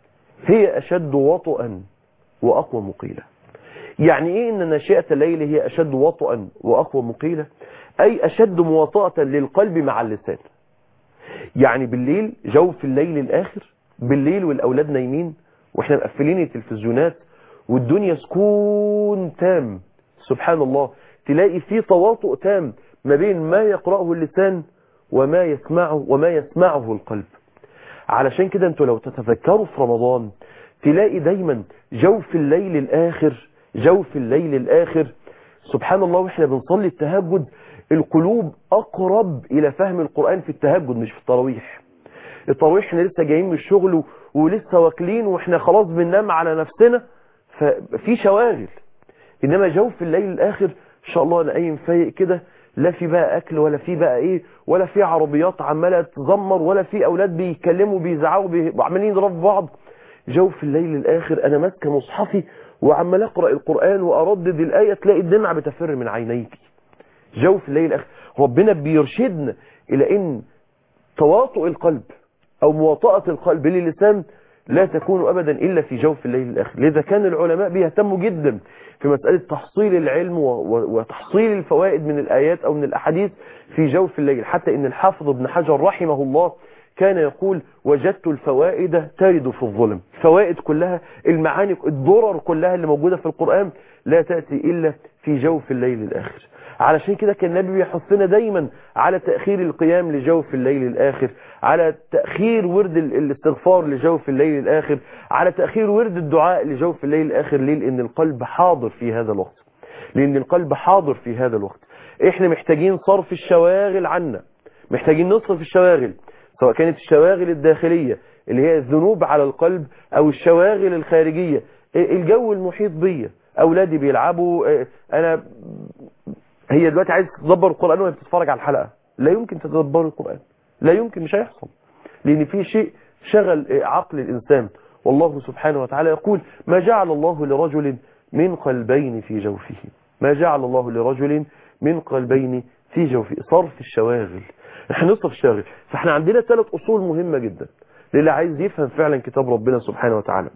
هي أشد وطئا وأقوى مقيلة يعني إيه إن ناشئة الليل هي أشد وطئا وأقوى مقيلة أي أشد مواطأة للقلب مع اللسان يعني بالليل جوف الليل الآخر بالليل والأولاد نايمين وإحنا مقفلين التلفزيونات والدنيا سكون تام سبحان الله تلاقي فيه تواطؤ تام ما بين ما يقرأه اللسان وما يسمعه وما يسمعه القلب علشان كده انتوا لو تتذكروا في رمضان تلاقي دايما جوف الليل الآخر جوف الليل الآخر سبحان الله واحنا بنصلي التهجد القلوب أقرب إلى فهم القرآن في التهجد مش في التراويح التراويح احنا لسه جايين من الشغل ولسه واكلين واحنا خلاص بننام على نفسنا ففي شواغل إنما جوف الليل الآخر إن شاء الله أنا قايم فايق كده لا في بقى اكل ولا في بقى ايه ولا في عربيات عماله تزمر ولا في اولاد بيتكلموا بيزعقوا وعمالين يضربوا بعض جو في الليل الاخر انا ماسكه مصحفي وعمال اقرا القران واردد الايه تلاقي الدمعه بتفر من عينيك جو في الليل الاخر ربنا بيرشدنا الى ان تواطؤ القلب او مواطاه القلب للسان لا تكون ابدا الا في جوف الليل الاخر لذا كان العلماء بيهتموا جدا في مسألة تحصيل العلم وتحصيل الفوائد من الآيات أو من الأحاديث في جوف الليل حتى إن الحافظ ابن حجر رحمه الله كان يقول وجدت الفوائد ترد في الظلم الفوائد كلها المعاني الضرر كلها اللي موجودة في القرآن لا تأتي إلا في جوف الليل الآخر علشان كده كان النبي بيحثنا دايما على تأخير القيام لجوف الليل الآخر على تأخير ورد الاستغفار لجوف الليل الآخر على تأخير ورد الدعاء لجوف الليل الآخر ليه لأن القلب حاضر في هذا الوقت لأن القلب حاضر في هذا الوقت احنا محتاجين صرف الشواغل عنا محتاجين نصرف الشواغل سواء كانت الشواغل الداخلية اللي هي الذنوب على القلب أو الشواغل الخارجية الجو المحيط بيا أولادي بيلعبوا أنا هي دلوقتي عايز تدبر القرآن وهي بتتفرج على الحلقة لا يمكن تتدبر القرآن لا يمكن مش هيحصل لأن في شيء شغل عقل الإنسان والله سبحانه وتعالى يقول ما جعل الله لرجل من قلبين في جوفه ما جعل الله لرجل من قلبين في جوفه صرف الشواغل احنا نصرف الشواغل فاحنا عندنا ثلاث أصول مهمة جدا للي عايز يفهم فعلا كتاب ربنا سبحانه وتعالى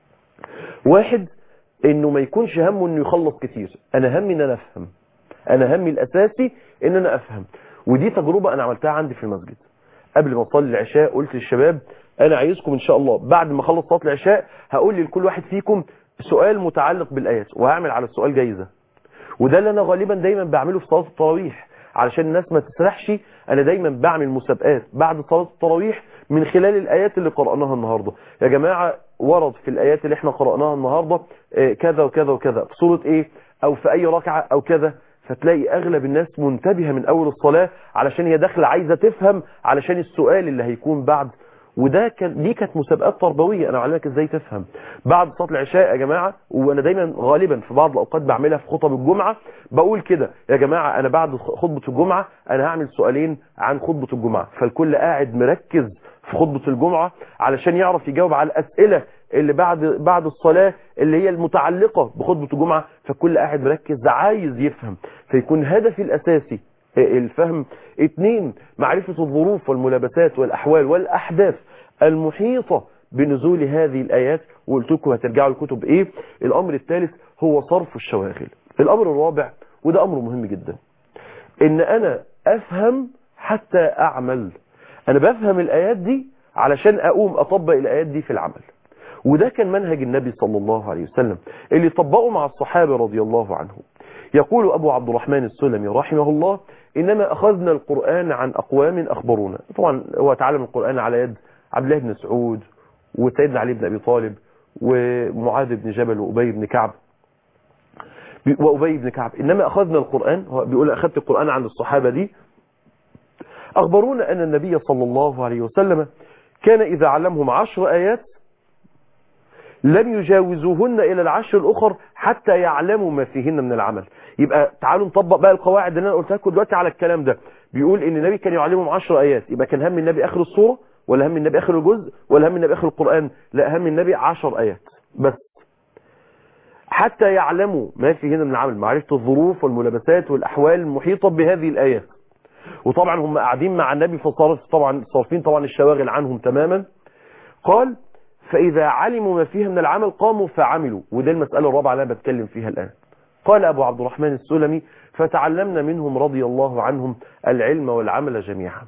واحد انه ما يكونش همه انه يخلص كتير انا همي ان انا افهم انا همي الاساسي ان انا افهم ودي تجربة انا عملتها عندي في المسجد قبل ما اصلي العشاء قلت للشباب انا عايزكم ان شاء الله بعد ما اخلص صلاه العشاء هقول لكل واحد فيكم سؤال متعلق بالايات وهعمل على السؤال جايزه وده اللي انا غالبا دايما بعمله في صلاه التراويح علشان الناس ما تسرحش انا دايما بعمل مسابقات بعد صلاه التراويح من خلال الآيات اللي قرأناها النهاردة يا جماعة ورد في الآيات اللي احنا قرأناها النهاردة آه، كذا وكذا وكذا في سورة ايه او في اي ركعة او كذا فتلاقي اغلب الناس منتبهة من اول الصلاة علشان هي داخله عايزة تفهم علشان السؤال اللي هيكون بعد وده كان دي كانت مسابقات تربويه انا علمك ازاي تفهم بعد صلاه العشاء يا جماعه وانا دايما غالبا في بعض الاوقات بعملها في خطب الجمعه بقول كده يا جماعه انا بعد خطبه الجمعه انا هعمل سؤالين عن خطبه الجمعه فالكل قاعد مركز في خطبه الجمعه علشان يعرف يجاوب على الاسئله اللي بعد بعد الصلاه اللي هي المتعلقه بخطبه الجمعه فالكل قاعد مركز عايز يفهم فيكون هدفي الاساسي الفهم اتنين معرفة الظروف والملابسات والأحوال والأحداث المحيطة بنزول هذه الآيات وقلت لكم هترجعوا الكتب إيه الأمر الثالث هو صرف الشواغل الأمر الرابع وده أمر مهم جدا إن أنا أفهم حتى أعمل أنا بفهم الآيات دي علشان أقوم أطبق الآيات دي في العمل وده كان منهج النبي صلى الله عليه وسلم اللي طبقه مع الصحابة رضي الله عنهم يقول أبو عبد الرحمن السلمي رحمه الله إنما أخذنا القرآن عن أقوام أخبرونا طبعا هو تعلم القرآن على يد عبد الله بن سعود وسيدنا علي بن أبي طالب ومعاذ بن جبل وأبي بن كعب وأبي بن كعب إنما أخذنا القرآن هو بيقول أخذت القرآن عن الصحابة دي أخبرونا أن النبي صلى الله عليه وسلم كان إذا علمهم عشر آيات لم يجاوزوهن إلى العشر الأخر حتى يعلموا ما فيهن من العمل يبقى تعالوا نطبق بقى القواعد اللي أنا قلتها لكم دلوقتي على الكلام ده بيقول إن النبي كان يعلمهم عشر آيات يبقى كان هم النبي آخر الصورة ولا هم النبي آخر الجزء ولا هم النبي آخر القرآن لا هم النبي عشر آيات بس حتى يعلموا ما فيهن من العمل معرفة الظروف والملابسات والأحوال المحيطة بهذه الآيات وطبعا هم قاعدين مع النبي فصارف طبعا صارفين طبعا الشواغل عنهم تماما قال فإذا علموا ما فيها من العمل قاموا فعملوا وده المسألة الرابعة اللي أنا بتكلم فيها الآن قال أبو عبد الرحمن السلمي فتعلمنا منهم رضي الله عنهم العلم والعمل جميعا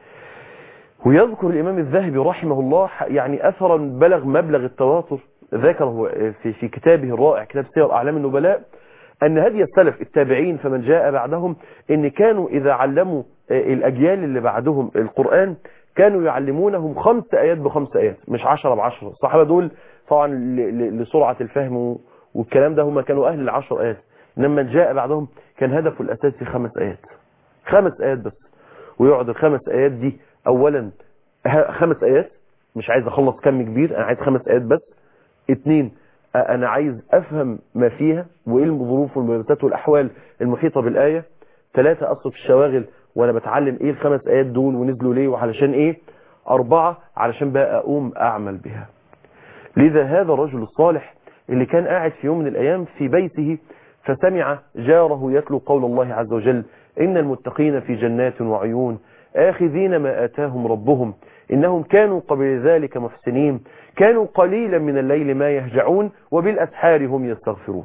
ويذكر الإمام الذهبي رحمه الله يعني أثرا بلغ مبلغ التواتر ذكره في, في كتابه الرائع كتاب سير أعلام النبلاء أن هدي السلف التابعين فمن جاء بعدهم أن كانوا إذا علموا الأجيال اللي بعدهم القرآن كانوا يعلمونهم خمس آيات بخمس آيات مش عشرة بعشرة الصحابة دول طبعا لسرعة الفهم والكلام ده هم كانوا أهل العشر آيات إنما من جاء بعدهم كان هدفه الأساسي خمس آيات خمس آيات بس ويقعد الخمس آيات دي أولا خمس آيات مش عايز أخلص كم كبير أنا عايز خمس آيات بس اتنين أنا عايز أفهم ما فيها وإيه الظروف والملابسات والأحوال المحيطة بالآية ثلاثة أصرف الشواغل وانا بتعلم ايه الخمس ايات دول ونزلوا ليه وعلشان ايه اربعة علشان بقى اقوم اعمل بها لذا هذا الرجل الصالح اللي كان قاعد في يوم من الايام في بيته فسمع جاره يتلو قول الله عز وجل ان المتقين في جنات وعيون آخذين ما آتاهم ربهم إنهم كانوا قبل ذلك محسنين كانوا قليلا من الليل ما يهجعون وبالأسحار هم يستغفرون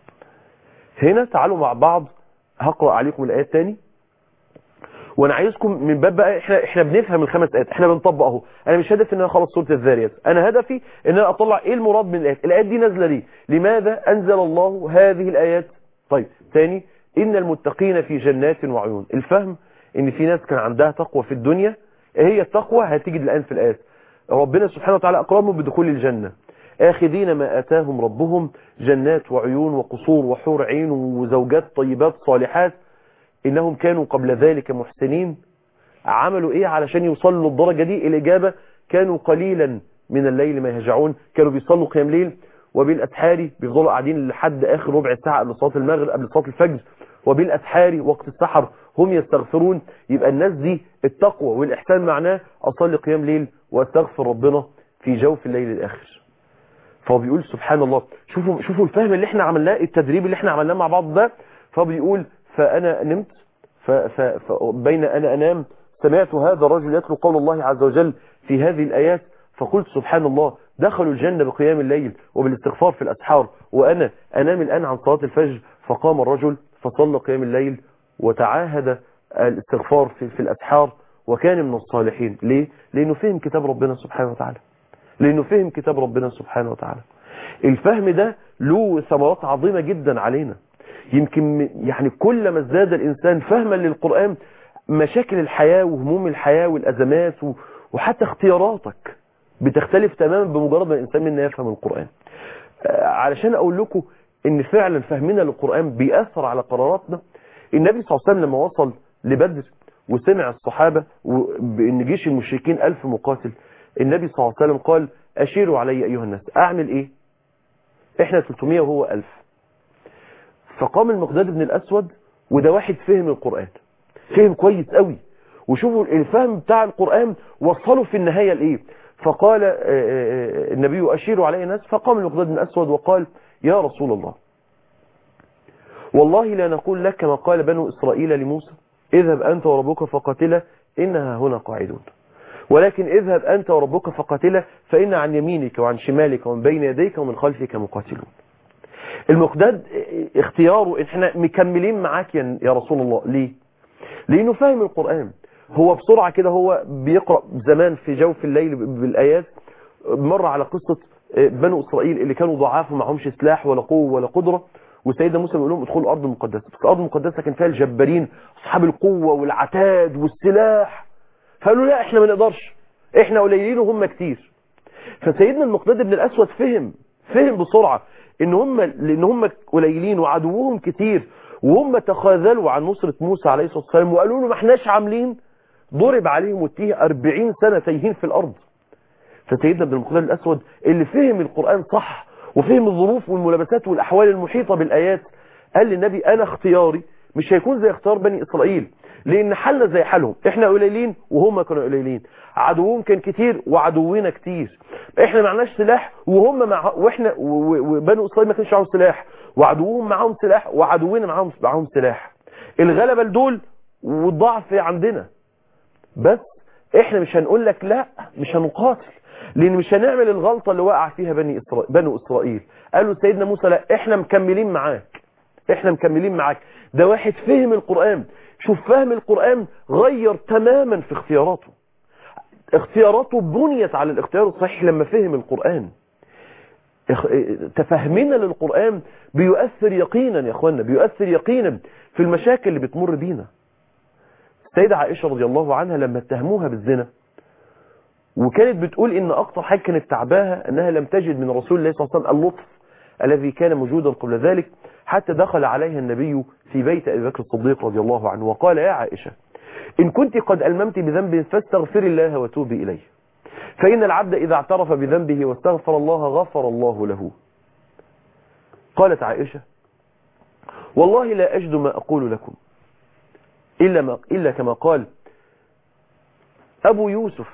هنا تعالوا مع بعض هقرأ عليكم الآيات تاني وانا عايزكم من باب بقى احنا احنا بنفهم الخمس ايات احنا بنطبق اهو انا مش هدفي ان انا اخلص سوره الذاريات انا هدفي ان انا اطلع ايه المراد من الايات الايات دي نازله ليه لماذا انزل الله هذه الايات طيب ثاني ان المتقين في جنات وعيون الفهم ان في ناس كان عندها تقوى في الدنيا ايه هي التقوى هتيجي الان في الايات ربنا سبحانه وتعالى اكرمهم بدخول الجنه آخذين ما آتاهم ربهم جنات وعيون وقصور وحور عين وزوجات طيبات صالحات إنهم كانوا قبل ذلك محسنين عملوا إيه علشان يوصلوا للدرجة دي الإجابة كانوا قليلا من الليل ما يهجعون كانوا بيصلوا قيام ليل وبالأسحار بيفضلوا قاعدين لحد آخر ربع ساعة قبل صلاة المغرب قبل صلاة الفجر وبالأسحار وقت السحر هم يستغفرون يبقى الناس دي التقوى والإحسان معناه أصلي قيام ليل وأستغفر ربنا في جوف الليل الآخر فهو بيقول سبحان الله شوفوا شوفوا الفهم اللي احنا عملناه التدريب اللي احنا عملناه مع بعض ده فبيقول فأنا نمت فبين أنا أنام سمعت هذا الرجل يتلو قول الله عز وجل في هذه الآيات فقلت سبحان الله دخلوا الجنة بقيام الليل وبالاستغفار في الأسحار وأنا أنام الآن عن صلاة الفجر فقام الرجل فصلى قيام الليل وتعاهد الاستغفار في, في الأسحار وكان من الصالحين ليه؟ لأنه فهم كتاب ربنا سبحانه وتعالى لأنه فهم كتاب ربنا سبحانه وتعالى الفهم ده له ثمرات عظيمة جدا علينا يمكن يعني كلما ازداد الإنسان فهما للقرآن مشاكل الحياة وهموم الحياة والأزمات وحتى اختياراتك بتختلف تماما بمجرد ما الإنسان منا يفهم القرآن آه، علشان أقول لكم إن فعلا فهمنا للقرآن بيأثر على قراراتنا النبي صلى الله عليه وسلم لما وصل لبدر وسمع الصحابة بأن جيش المشركين ألف مقاتل النبي صلى الله عليه وسلم قال أشيروا علي أيها الناس أعمل إيه إحنا 300 وهو 1000 فقام المقداد بن الأسود وده واحد فهم القرآن فهم كويس قوي وشوفوا الفهم بتاع القرآن وصلوا في النهاية لإيه فقال آه، آه، النبي أشيروا علي الناس فقام المقداد بن الأسود وقال يا رسول الله والله لا نقول لك كما قال بنو إسرائيل لموسى اذهب أنت وربك فقاتلا إنها هنا قاعدون ولكن اذهب أنت وربك فقاتلا فإن عن يمينك وعن شمالك ومن بين يديك ومن خلفك مقاتلون المقداد اختياره ان احنا مكملين معاك يا يا رسول الله ليه لانه فاهم القرآن هو بسرعة كده هو بيقرأ زمان في جوف الليل بالآيات مر على قصة بنو إسرائيل اللي كانوا ضعاف ومعهمش سلاح ولا قوة ولا قدرة وسيدنا موسى بيقول لهم ادخلوا الأرض المقدسة بس الأرض المقدسة كان فيها الجبارين أصحاب القوة والعتاد والسلاح فقالوا لا احنا ما نقدرش احنا قليلين وهم كتير فسيدنا المقداد بن الأسود فهم فهم بسرعة ان هم لان هم قليلين وعدوهم كتير وهم تخاذلوا عن نصرة موسى عليه الصلاة والسلام وقالوا له ما احناش عاملين ضرب عليهم التيه 40 سنة تايهين في الأرض فسيدنا ابن المقداد الأسود اللي فهم القرآن صح وفهم الظروف والملابسات والأحوال المحيطة بالآيات قال للنبي أنا اختياري مش هيكون زي اختيار بني إسرائيل لأن حالنا زي حالهم احنا قليلين وهم كانوا قليلين عدوهم كان كتير وعدونا كتير احنا معناش سلاح وهم مع واحنا و- و- وبنو اسرائيل ما كانش معاهم سلاح وعدوهم معاهم سلاح وعدونا معاهم معاهم سلاح الغلبة لدول والضعف عندنا بس احنا مش هنقول لك لا مش هنقاتل لان مش هنعمل الغلطة اللي وقع فيها بني إسرائيل بنو اسرائيل قالوا سيدنا موسى لا احنا مكملين معاك احنا مكملين معاك ده واحد فهم القرآن شوف فهم القرآن غير تماما في اختياراته اختياراته بنيت على الاختيار الصحيح لما فهم القرآن اخ- تفهمنا للقرآن بيؤثر يقينا يا اخوانا بيؤثر يقينا في المشاكل اللي بتمر بينا السيدة عائشة رضي الله عنها لما اتهموها بالزنا وكانت بتقول ان اكتر حاجة كانت تعباها انها لم تجد من رسول الله صلى الله عليه وسلم اللطف الذي كان موجودا قبل ذلك حتى دخل عليها النبي في بيت ابي بكر الصديق رضي الله عنه وقال يا عائشة إن كنت قد ألممت بذنب فاستغفري الله وتوبي إليه فإن العبد إذا اعترف بذنبه واستغفر الله غفر الله له قالت عائشة والله لا أجد ما أقول لكم إلا, ما إلا كما قال أبو يوسف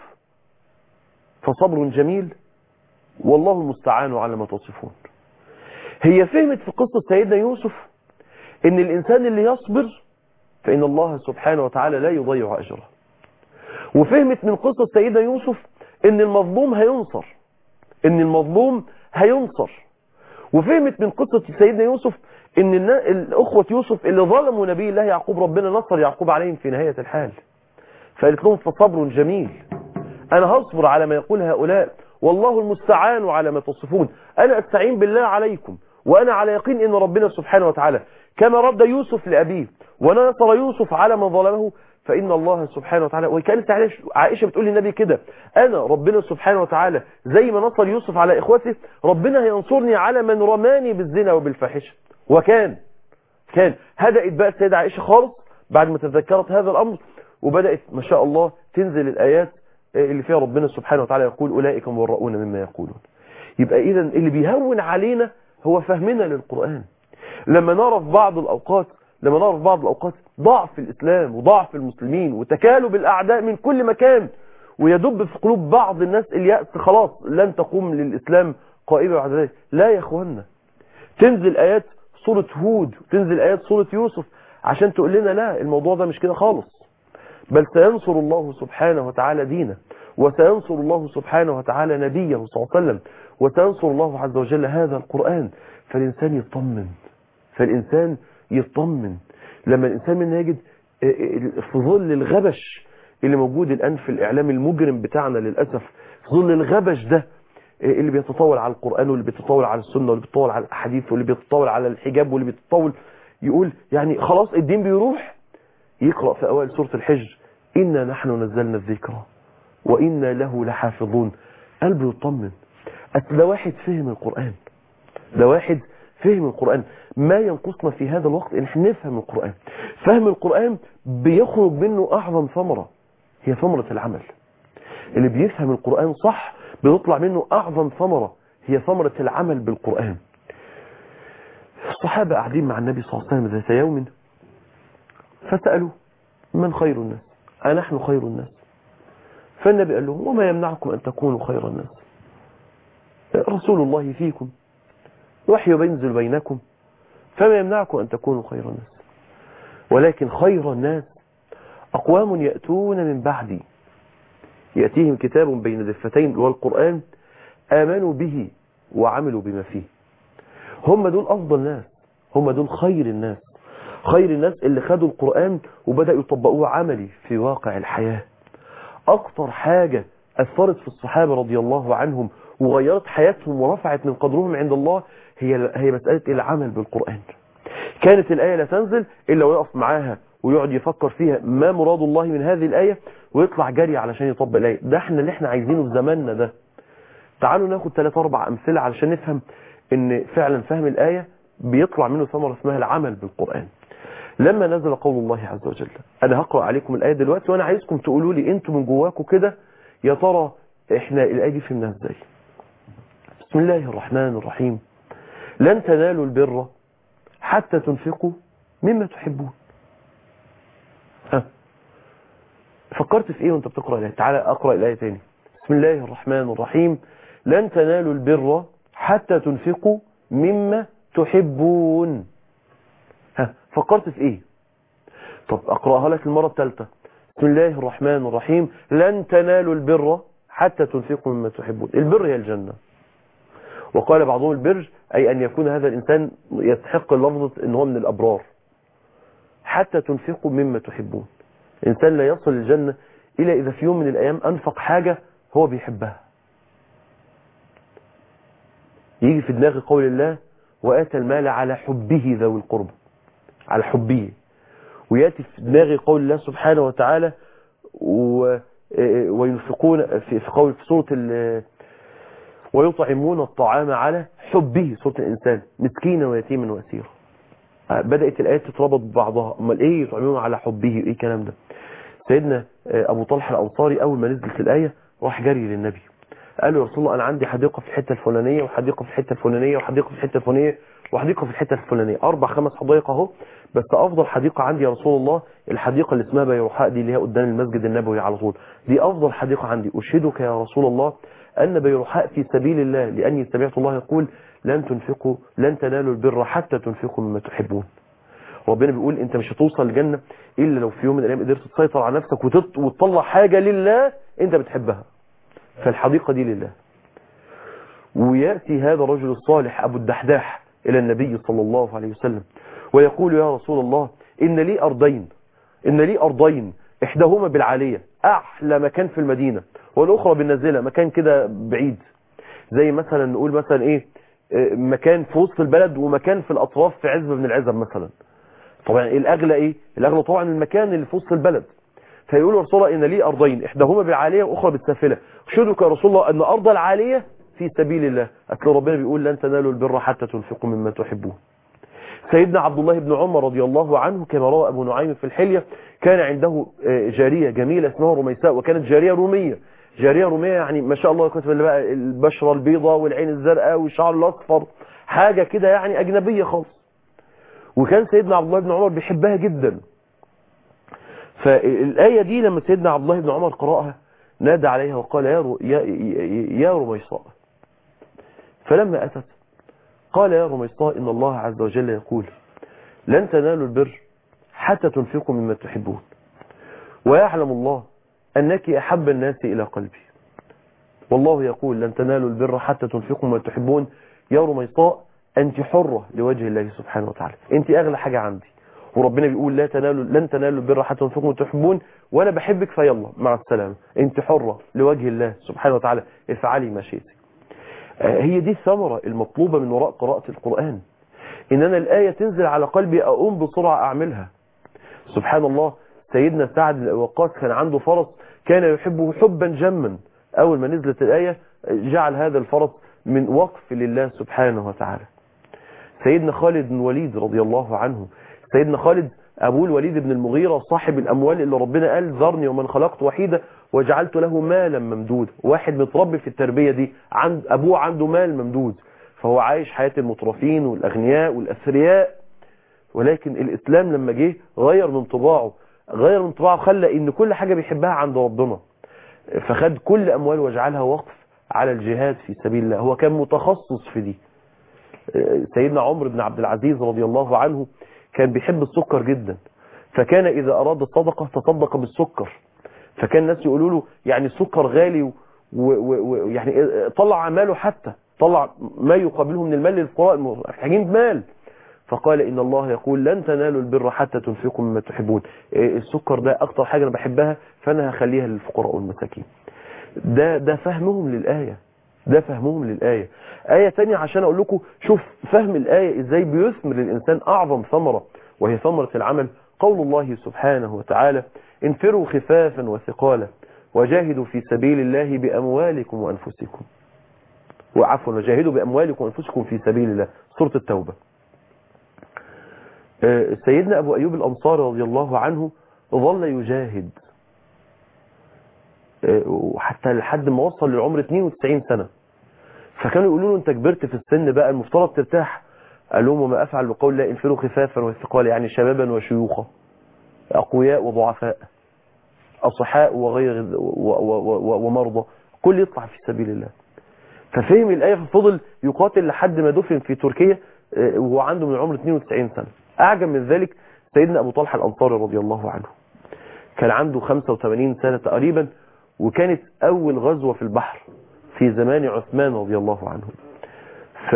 فصبر جميل والله المستعان على ما تصفون هي فهمت في قصة سيدنا يوسف ان الإنسان اللي يصبر فإن الله سبحانه وتعالى لا يضيع أجره وفهمت من قصة سيدنا يوسف ان المظلوم هينصر ان المظلوم هينصر وفهمت من قصة سيدنا يوسف ان النا- الأخوة يوسف اللي ظلموا نبي الله يعقوب ربنا نصر يعقوب عليهم في نهاية الحال فقالت لهم فصبر جميل أنا هصبر على ما يقول هؤلاء والله المستعان على ما تصفون أنا أستعين بالله عليكم وأنا على يقين أن ربنا سبحانه وتعالى كما رد يوسف لأبيه ونصر يوسف على من ظلمه فإن الله سبحانه وتعالى وكانت عائشة- عائشة بتقول للنبي كده أنا ربنا سبحانه وتعالى زي ما نصر يوسف على إخوته ربنا هينصرني على من رماني بالزنا وبالفاحشة وكان كان هدأت بقى السيدة عائشة خالص بعد ما تذكرت هذا الأمر وبدأت ما شاء الله تنزل الآيات اللي فيها ربنا سبحانه وتعالى يقول أولئك مبرؤون مما يقولون يبقى إذا اللي بيهون علينا هو فهمنا للقرآن لما نرى في بعض الأوقات لما نرى في بعض الأوقات ضعف الإسلام وضعف المسلمين وتكالب الأعداء من كل مكان ويدب في قلوب بعض الناس اليأس خلاص لن تقوم للإسلام قائمة بعد ذلك لا يا أخوانا تنزل آيات سورة هود وتنزل آيات سورة يوسف عشان تقول لنا لا الموضوع ده مش كده خالص بل سينصر الله سبحانه وتعالى دينه وسينصر الله سبحانه وتعالى نبيه صلى الله عليه وسلم وسينصر الله عز وجل هذا القرآن فالإنسان يطمن فالإنسان يطمن لما الإنسان منا يجد في ظل الغبش اللي موجود الآن في الإعلام المجرم بتاعنا للأسف في ظل الغبش ده اللي بيتطاول على القرآن واللي بيتطاول على السنة واللي بيتطاول على الأحاديث واللي بيتطاول على الحجاب واللي بيتطاول يقول يعني خلاص الدين بيروح يقرأ في أوائل سورة الحج إنا نحن نزلنا الذكر وإنا له لحافظون قلبه يطمن أصل ده واحد فهم القرآن ده واحد فهم القرآن ما ينقصنا في هذا الوقت ان احنا نفهم القرآن فهم القرآن بيخرج منه أعظم ثمرة هي ثمرة العمل اللي بيفهم القرآن صح بيطلع منه أعظم ثمرة هي ثمرة العمل بالقرآن الصحابة قاعدين مع النبي صلى الله عليه وسلم ذات يوم فسألوا من خير الناس أنحن خير الناس فالنبي قال لهم وما يمنعكم أن تكونوا خير الناس رسول الله فيكم وحي ينزل بينكم فما يمنعكم أن تكونوا خير الناس ولكن خير الناس أقوام يأتون من بعدي يأتيهم كتاب بين دفتين والقرآن آمنوا به وعملوا بما فيه هم دول أفضل ناس هم دول خير الناس خير الناس اللي خدوا القرآن وبدأوا يطبقوه عملي في واقع الحياة أكتر حاجة أثرت في الصحابة رضي الله عنهم وغيرت حياتهم ورفعت من قدرهم عند الله هي هي مسألة العمل بالقرآن كانت الآية لا تنزل إلا ويقف معاها ويقعد يفكر فيها ما مراد الله من هذه الآية ويطلع جري علشان يطبق الآية ده احنا اللي احنا عايزينه في زماننا ده تعالوا ناخد ثلاث أربع أمثلة علشان نفهم ان فعلا فهم الآية بيطلع منه ثمرة اسمها العمل بالقرآن لما نزل قول الله عز وجل أنا هقرأ عليكم الآية دلوقتي وأنا عايزكم تقولوا لي أنتم من جواكم كده يا ترى إحنا الآية دي فهمناها إزاي بسم الله الرحمن الرحيم لن تنالوا البر حتى تنفقوا مما تحبون ها فكرت في ايه وانت بتقرأ الآية تعالى اقرأ الآية تاني بسم الله الرحمن الرحيم لن تنالوا البر حتى تنفقوا مما تحبون ها فكرت في ايه طب اقرأها لك المرة الثالثة بسم الله الرحمن الرحيم لن تنالوا البر حتى تنفقوا مما تحبون البر هي الجنة وقال بعضهم البر أي أن يكون هذا الإنسان يستحق لفظة أنه هو من الأبرار حتى تنفقوا مما تحبون الإنسان لا يصل الجنة إلا إذا في يوم من الأيام أنفق حاجة هو بيحبها يجي في دماغ قول الله وآتى المال على حبه ذوي القربى على حبه ويأتي في دماغي قول الله سبحانه وتعالى و... وينفقون في قول في سورة ال... ويطعمون الطعام على حبه سورة الإنسان مسكينا ويتيما وأسيرا بدأت الآيات تتربط ببعضها أمال إيه يطعمون على حبه إيه الكلام ده سيدنا أبو طلحة الأنصاري أول ما نزلت الآية راح جري للنبي قال له يا رسول الله أنا عندي حديقة في الحتة الفلانية وحديقة في الحتة الفلانية وحديقة في الحتة الفلانية وحديقة في الحتة الفلانية أربع خمس حدائق أهو بس أفضل حديقة عندي يا رسول الله الحديقة اللي اسمها بيروحاء دي اللي هي قدام المسجد النبوي على طول دي أفضل حديقة عندي أشهدك يا رسول الله أن بيروحاء في سبيل الله لأني سمعت الله يقول لن تنفقوا لن تنالوا البر حتى تنفقوا مما تحبون ربنا بيقول انت مش هتوصل الجنة الا لو في يوم من الايام قدرت تسيطر على نفسك وتط... وتطلع حاجة لله انت بتحبها فالحديقة دي لله ويأتي هذا الرجل الصالح ابو الدحداح الى النبي صلى الله عليه وسلم ويقول يا رسول الله ان لي ارضين ان لي ارضين احداهما بالعالية احلى مكان في المدينة والاخرى بالنازلة مكان كده بعيد زي مثلا نقول مثلا ايه مكان في وسط البلد ومكان في الاطراف في عزبة من العزب مثلا طبعا الاغلى ايه الاغلى طبعا المكان اللي في وسط البلد فيقول يا رسول الله ان لي ارضين احداهما بالعاليه واخرى بالسافله اشهدك يا رسول الله ان ارض العاليه في سبيل الله اصل ربنا بيقول لن تنالوا البر حتى تنفقوا مما تحبون سيدنا عبد الله بن عمر رضي الله عنه كما روى ابو نعيم في الحليه كان عنده جاريه جميله اسمها رميساء وكانت جاريه روميه جاريه روميه يعني ما شاء الله كنت بقى البشره البيضاء والعين الزرقاء والشعر الاصفر حاجه كده يعني اجنبيه خالص وكان سيدنا عبد الله بن عمر بيحبها جدا فالآية دي لما سيدنا عبد الله بن عمر قرأها نادى عليها وقال يا, رو يا, يا رميصاء فلما أتت قال يا رميصاء إن الله عز وجل يقول لن تنالوا البر حتى تنفقوا مما تحبون ويعلم الله أنك أحب الناس إلى قلبي والله يقول لن تنالوا البر حتى تنفقوا مما تحبون يا رميصاء أنت حرة لوجه الله سبحانه وتعالى أنت أغلى حاجة عندي وربنا بيقول لا تنالوا لن تنالوا البر حتى تنفقوا تحبون ولا بحبك فيلا مع السلامة أنت حرة لوجه الله سبحانه وتعالى افعلي ما شئت هي دي الثمرة المطلوبة من وراء قراءة القرآن إن أنا الآية تنزل على قلبي أقوم بسرعة أعملها سبحان الله سيدنا سعد بن وقاص كان عنده فرس كان يحبه حبا جما أول ما نزلت الآية جعل هذا الفرس من وقف لله سبحانه وتعالى سيدنا خالد بن وليد رضي الله عنه سيدنا خالد أبوه الوليد بن المغيرة صاحب الأموال اللي ربنا قال ذرني ومن خلقت وحيدة وجعلت له مالا ممدودا واحد متربي في التربية دي عند أبوه عنده مال ممدود فهو عايش حياة المترفين والأغنياء والأثرياء ولكن الإسلام لما جه غير من طباعه غير من طباعه خلى إن كل حاجة بيحبها عند ربنا فخد كل أمواله وجعلها وقف على الجهاد في سبيل الله هو كان متخصص في دي سيدنا عمر بن عبد العزيز رضي الله عنه كان بيحب السكر جدا فكان إذا أراد الصدقة تصدق بالسكر فكان الناس يقولوا له يعني السكر غالي ويعني طلع عماله حتى طلع ما يقابله من المال للفقراء محتاجين مال فقال إن الله يقول لن تنالوا البر حتى تنفقوا مما تحبون السكر ده أكتر حاجة أنا بحبها فأنا هخليها للفقراء والمساكين ده ده فهمهم للآية ده فهمهم للآية آية تانية عشان أقول لكم شوف فهم الآية إزاي بيثمر للإنسان أعظم ثمرة وهي ثمرة العمل قول الله سبحانه وتعالى انفروا خفافا وثقالا وجاهدوا في سبيل الله بأموالكم وأنفسكم وعفوا وجاهدوا بأموالكم وأنفسكم في سبيل الله سورة التوبة سيدنا أبو أيوب الأنصاري رضي الله عنه ظل يجاهد وحتى لحد ما وصل للعمر 92 سنة فكانوا يقولوا له انت كبرت في السن بقى المفترض ترتاح قال لهم وما أفعل بقول لا انفروا خفافا وثقالا يعني شبابا وشيوخا أقوياء وضعفاء أصحاء وغير ومرضى كل يطلع في سبيل الله ففهم الآية ففضل يقاتل لحد ما دفن في تركيا وهو عنده من العمر 92 سنة أعجب من ذلك سيدنا أبو طلحة الأنصاري رضي الله عنه كان عنده 85 سنة تقريبا وكانت أول غزوة في البحر في زمان عثمان رضي الله عنه ف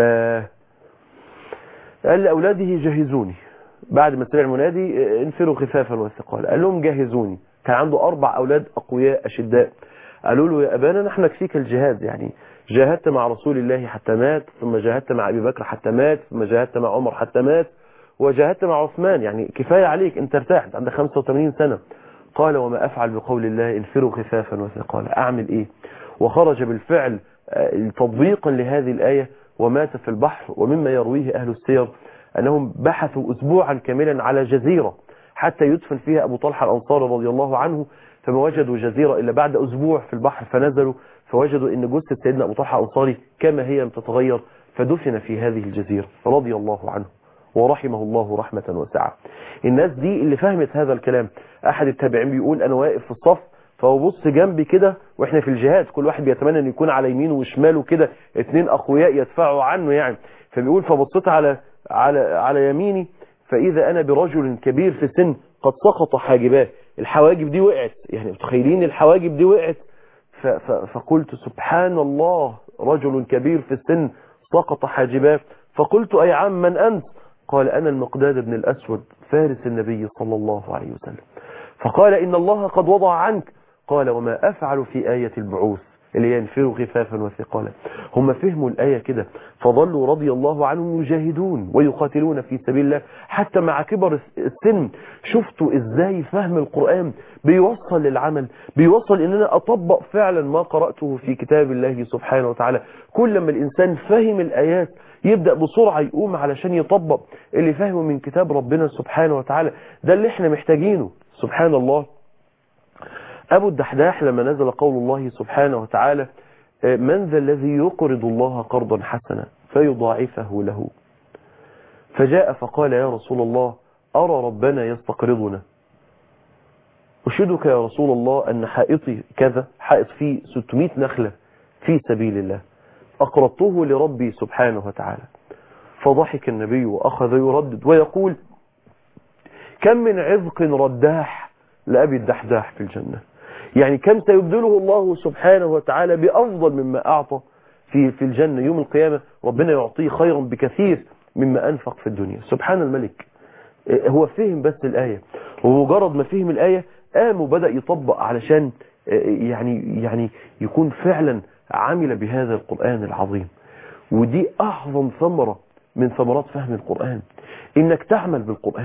قال لأولاده جهزوني بعد ما سمع المنادي انفروا خفافا وثقالا قال لهم جهزوني كان عنده أربع أولاد أقوياء أشداء قالوا له يا أبانا نحن نكفيك الجهاد يعني جاهدت مع رسول الله حتى مات ثم جاهدت مع أبي بكر حتى مات ثم جاهدت مع عمر حتى مات وجاهدت مع عثمان يعني كفاية عليك انت ارتاح انت عندك 85 سنة قال وما أفعل بقول الله انفروا خفافا وثقالا أعمل إيه وخرج بالفعل تطبيقا لهذه الآية ومات في البحر ومما يرويه أهل السير أنهم بحثوا أسبوعا كاملا على جزيرة حتى يدفن فيها أبو طلحة الأنصاري رضي الله عنه فما وجدوا جزيرة إلا بعد أسبوع في البحر فنزلوا فوجدوا أن جثة سيدنا أبو طلحة الأنصاري كما هي لم تتغير فدفن في هذه الجزيرة رضي الله عنه ورحمه الله رحمة واسعة الناس دي اللي فهمت هذا الكلام أحد التابعين بيقول أنا واقف في الصف فهو بص جنبي كده واحنا في الجهاد كل واحد بيتمنى ان يكون على يمينه وشماله كده اتنين اقوياء يدفعوا عنه يعني فبيقول فبصيت على على على يميني فاذا انا برجل كبير في السن قد سقط حاجباه الحواجب دي وقعت يعني متخيلين الحواجب دي وقعت فقلت سبحان الله رجل كبير في السن سقط حاجباه فقلت اي عم من انت قال انا المقداد بن الاسود فارس النبي صلى الله عليه وسلم فقال ان الله قد وضع عنك قال وما أفعل في آية البعوث اللي ينفروا خفافا وثقالا هم فهموا الآية كده فظلوا رضي الله عنهم يجاهدون ويقاتلون في سبيل الله حتى مع كبر السن شفتوا ازاي فهم القرآن بيوصل للعمل بيوصل ان انا اطبق فعلا ما قرأته في كتاب الله سبحانه وتعالى كل ما الانسان فهم الآيات يبدأ بسرعة يقوم علشان يطبق اللي فهمه من كتاب ربنا سبحانه وتعالى ده اللي احنا محتاجينه سبحان الله أبو الدحداح لما نزل قول الله سبحانه وتعالى من ذا الذي يقرض الله قرضا حسنا فيضاعفه له فجاء فقال يا رسول الله أرى ربنا يستقرضنا أشهدك يا رسول الله أن حائطي كذا حائط فيه 600 نخلة في سبيل الله أقرضته لربي سبحانه وتعالى فضحك النبي وأخذ يردد ويقول كم من عذق رداح لأبي الدحداح في الجنة يعني كم سيبدله الله سبحانه وتعالى بأفضل مما أعطى في في الجنة يوم القيامة ربنا يعطيه خيرا بكثير مما أنفق في الدنيا سبحان الملك هو فهم بس الآية ومجرد ما فهم الآية قام وبدأ يطبق علشان يعني يعني يكون فعلا عمل بهذا القرآن العظيم ودي أعظم ثمرة من ثمرات فهم القرآن إنك تعمل بالقرآن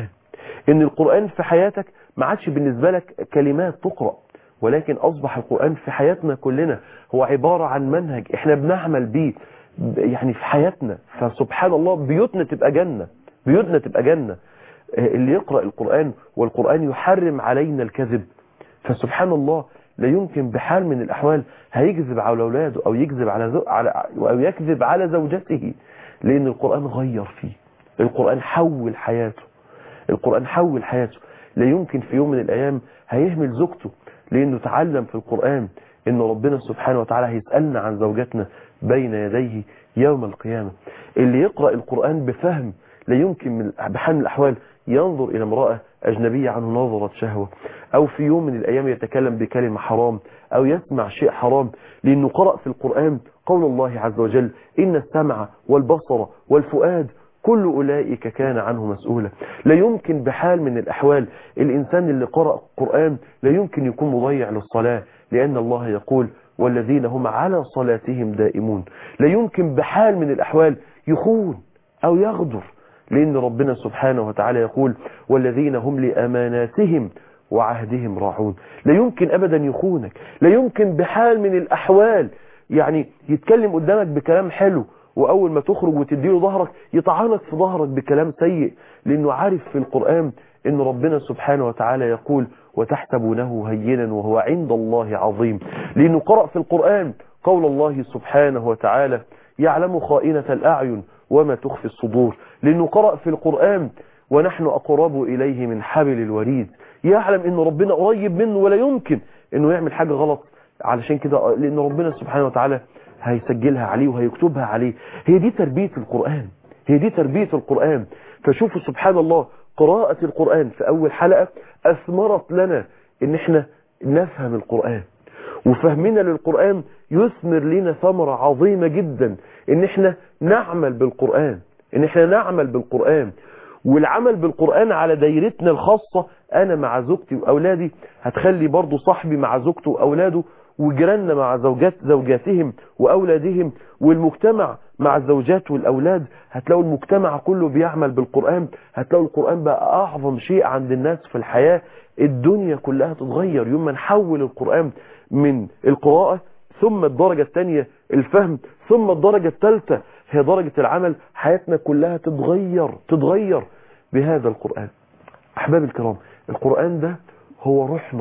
ان القرآن في حياتك ما عادش بالنسبة لك كلمات تقرأ ولكن اصبح القرآن في حياتنا كلنا هو عبارة عن منهج احنا بنعمل بيه يعني في حياتنا فسبحان الله بيوتنا تبقى جنة بيوتنا تبقى جنة اللي يقرأ القرآن والقرآن يحرم علينا الكذب فسبحان الله لا يمكن بحال من الأحوال هيكذب على أولاده أو يكذب على, زو... على أو يكذب على زوجته لأن القرآن غير فيه القرآن حول حياته القرآن حول حياته لا يمكن في يوم من الأيام هيهمل زوجته لأنه تعلم في القرآن إن ربنا سبحانه وتعالى هيسألنا عن زوجتنا بين يديه يوم القيامة اللي يقرأ القرآن بفهم لا يمكن من بحال من الأحوال ينظر إلى امرأة أجنبية عنه نظرة شهوة أو في يوم من الأيام يتكلم بكلمة حرام أو يسمع شيء حرام لأنه قرأ في القرآن قول الله عز وجل إن السمع والبصر والفؤاد كل أولئك كان عنه مسؤولا لا يمكن بحال من الأحوال الإنسان اللي قرأ القرآن لا يمكن يكون مضيع للصلاة لأن الله يقول والذين هم على صلاتهم دائمون لا يمكن بحال من الأحوال يخون أو يغدر لأن ربنا سبحانه وتعالى يقول والذين هم لأماناتهم وعهدهم راعون لا يمكن أبدا يخونك لا يمكن بحال من الأحوال يعني يتكلم قدامك بكلام حلو وأول ما تخرج وتديله ظهرك يطعنك في ظهرك بكلام سيء لأنه عارف في القرآن إن ربنا سبحانه وتعالى يقول وتحسبونه هينا وهو عند الله عظيم لأنه قرأ في القرآن قول الله سبحانه وتعالى يعلم خائنة الأعين وما تخفي الصدور لأنه قرأ في القرآن ونحن أقرب إليه من حبل الوريد يعلم أن ربنا قريب منه ولا يمكن أنه يعمل حاجة غلط علشان كده لأن ربنا سبحانه وتعالى هيسجلها عليه وهيكتبها عليه هي دي تربية القرآن هي دي تربية القرآن فشوفوا سبحان الله قراءة القرآن في أول حلقة أثمرت لنا أن احنا نفهم القرآن وفهمنا للقرآن يثمر لنا ثمرة عظيمة جدا ان احنا نعمل بالقرآن ان احنا نعمل بالقرآن والعمل بالقرآن على دايرتنا الخاصة انا مع زوجتي واولادي هتخلي برضو صاحبي مع زوجته واولاده وجيراننا مع زوجات زوجاتهم واولادهم والمجتمع مع الزوجات والاولاد هتلاقوا المجتمع كله بيعمل بالقرآن هتلاقوا القرآن بقى اعظم شيء عند الناس في الحياة الدنيا كلها تتغير يوم ما نحول القرآن من القراءة ثم الدرجة الثانية الفهم ثم الدرجة الثالثة هي درجة العمل حياتنا كلها تتغير تتغير بهذا القرآن أحباب الكرام القرآن ده هو روحنا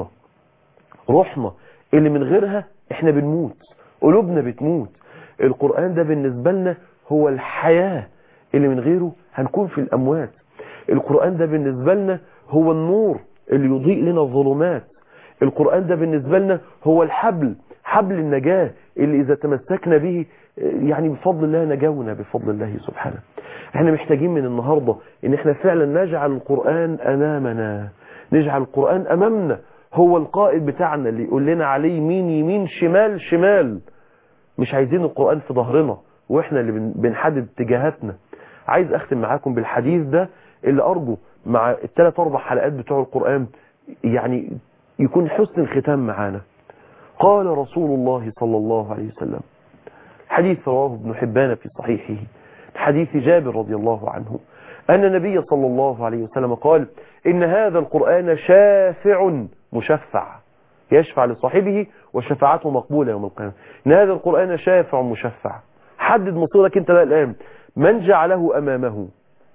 روحنا اللي من غيرها احنا بنموت قلوبنا بتموت القرآن ده بالنسبة لنا هو الحياة اللي من غيره هنكون في الأموات القرآن ده بالنسبة لنا هو النور اللي يضيء لنا الظلمات القرآن ده بالنسبة لنا هو الحبل حبل النجاة اللي إذا تمسكنا به يعني بفضل الله نجونا بفضل الله سبحانه احنا محتاجين من النهاردة ان احنا فعلا نجعل القرآن امامنا نجعل القرآن امامنا هو القائد بتاعنا اللي يقول لنا عليه يمين يمين شمال شمال مش عايزين القرآن في ظهرنا واحنا اللي بنحدد اتجاهاتنا عايز اختم معاكم بالحديث ده اللي ارجو مع الثلاث اربع حلقات بتوع القرآن يعني يكون حسن الختام معانا قال رسول الله صلى الله عليه وسلم حديث رواه ابن حبان في صحيحه حديث جابر رضي الله عنه أن النبي صلى الله عليه وسلم قال إن هذا القرآن شافع مشفع يشفع لصاحبه وشفاعته مقبولة يوم القيامة إن هذا القرآن شافع مشفع حدد مصيرك انت بقى الآن من جعله أمامه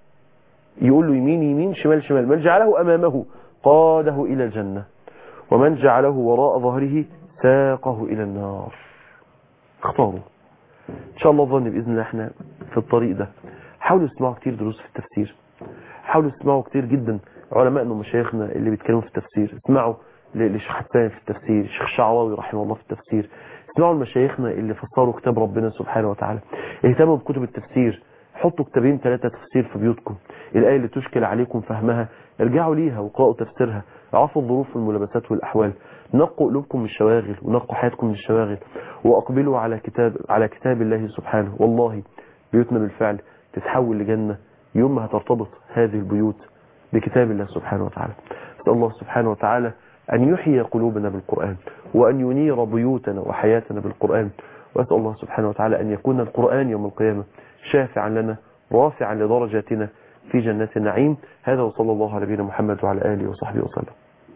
يقول له يمين يمين شمال شمال من جعله أمامه قاده إلى الجنة ومن جعله وراء ظهره ساقه إلى النار اختاروا إن شاء الله ظن بإذن الله احنا في الطريق ده حاولوا اسمعوا كتير دروس في التفسير حاولوا اسمعوا كتير جدا علمائنا ومشايخنا اللي بيتكلموا في التفسير اسمعوا لشيخ حسان في التفسير الشيخ شعراوي رحمه الله في التفسير اسمعوا لمشايخنا اللي فسروا كتاب ربنا سبحانه وتعالى اهتموا بكتب التفسير حطوا كتابين ثلاثة تفسير في بيوتكم الآية اللي تشكل عليكم فهمها ارجعوا ليها وقرأوا تفسيرها عرفوا الظروف والملابسات والأحوال نقوا قلوبكم من الشواغل ونقوا حياتكم من الشواغل وأقبلوا على كتاب على كتاب الله سبحانه والله بيوتنا بالفعل تتحول لجنة يوم ما هترتبط هذه البيوت بكتاب الله سبحانه وتعالى أسأل الله سبحانه وتعالى أن يحيي قلوبنا بالقرآن وأن ينير بيوتنا وحياتنا بالقرآن وأسأل الله سبحانه وتعالى أن يكون القرآن يوم القيامة شافعا لنا رافعا لدرجاتنا في جنات النعيم هذا وصلى الله على نبينا محمد وعلى آله وصحبه وسلم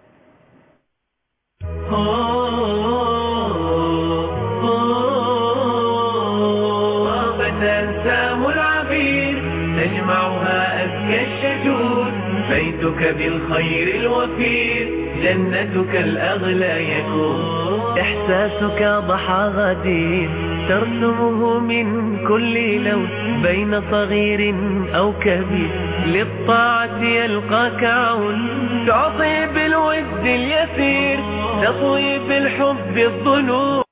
فتنسام العبير تجمعها أزكى الشجور بيتك بالخير الوفير جنتك الأغلى يكون إحساسك ضحى غدير ترسمه من كل لون بين صغير أو كبير للطاعة يلقاك عون تعطي بالود اليسير تطوي بالحب الظنون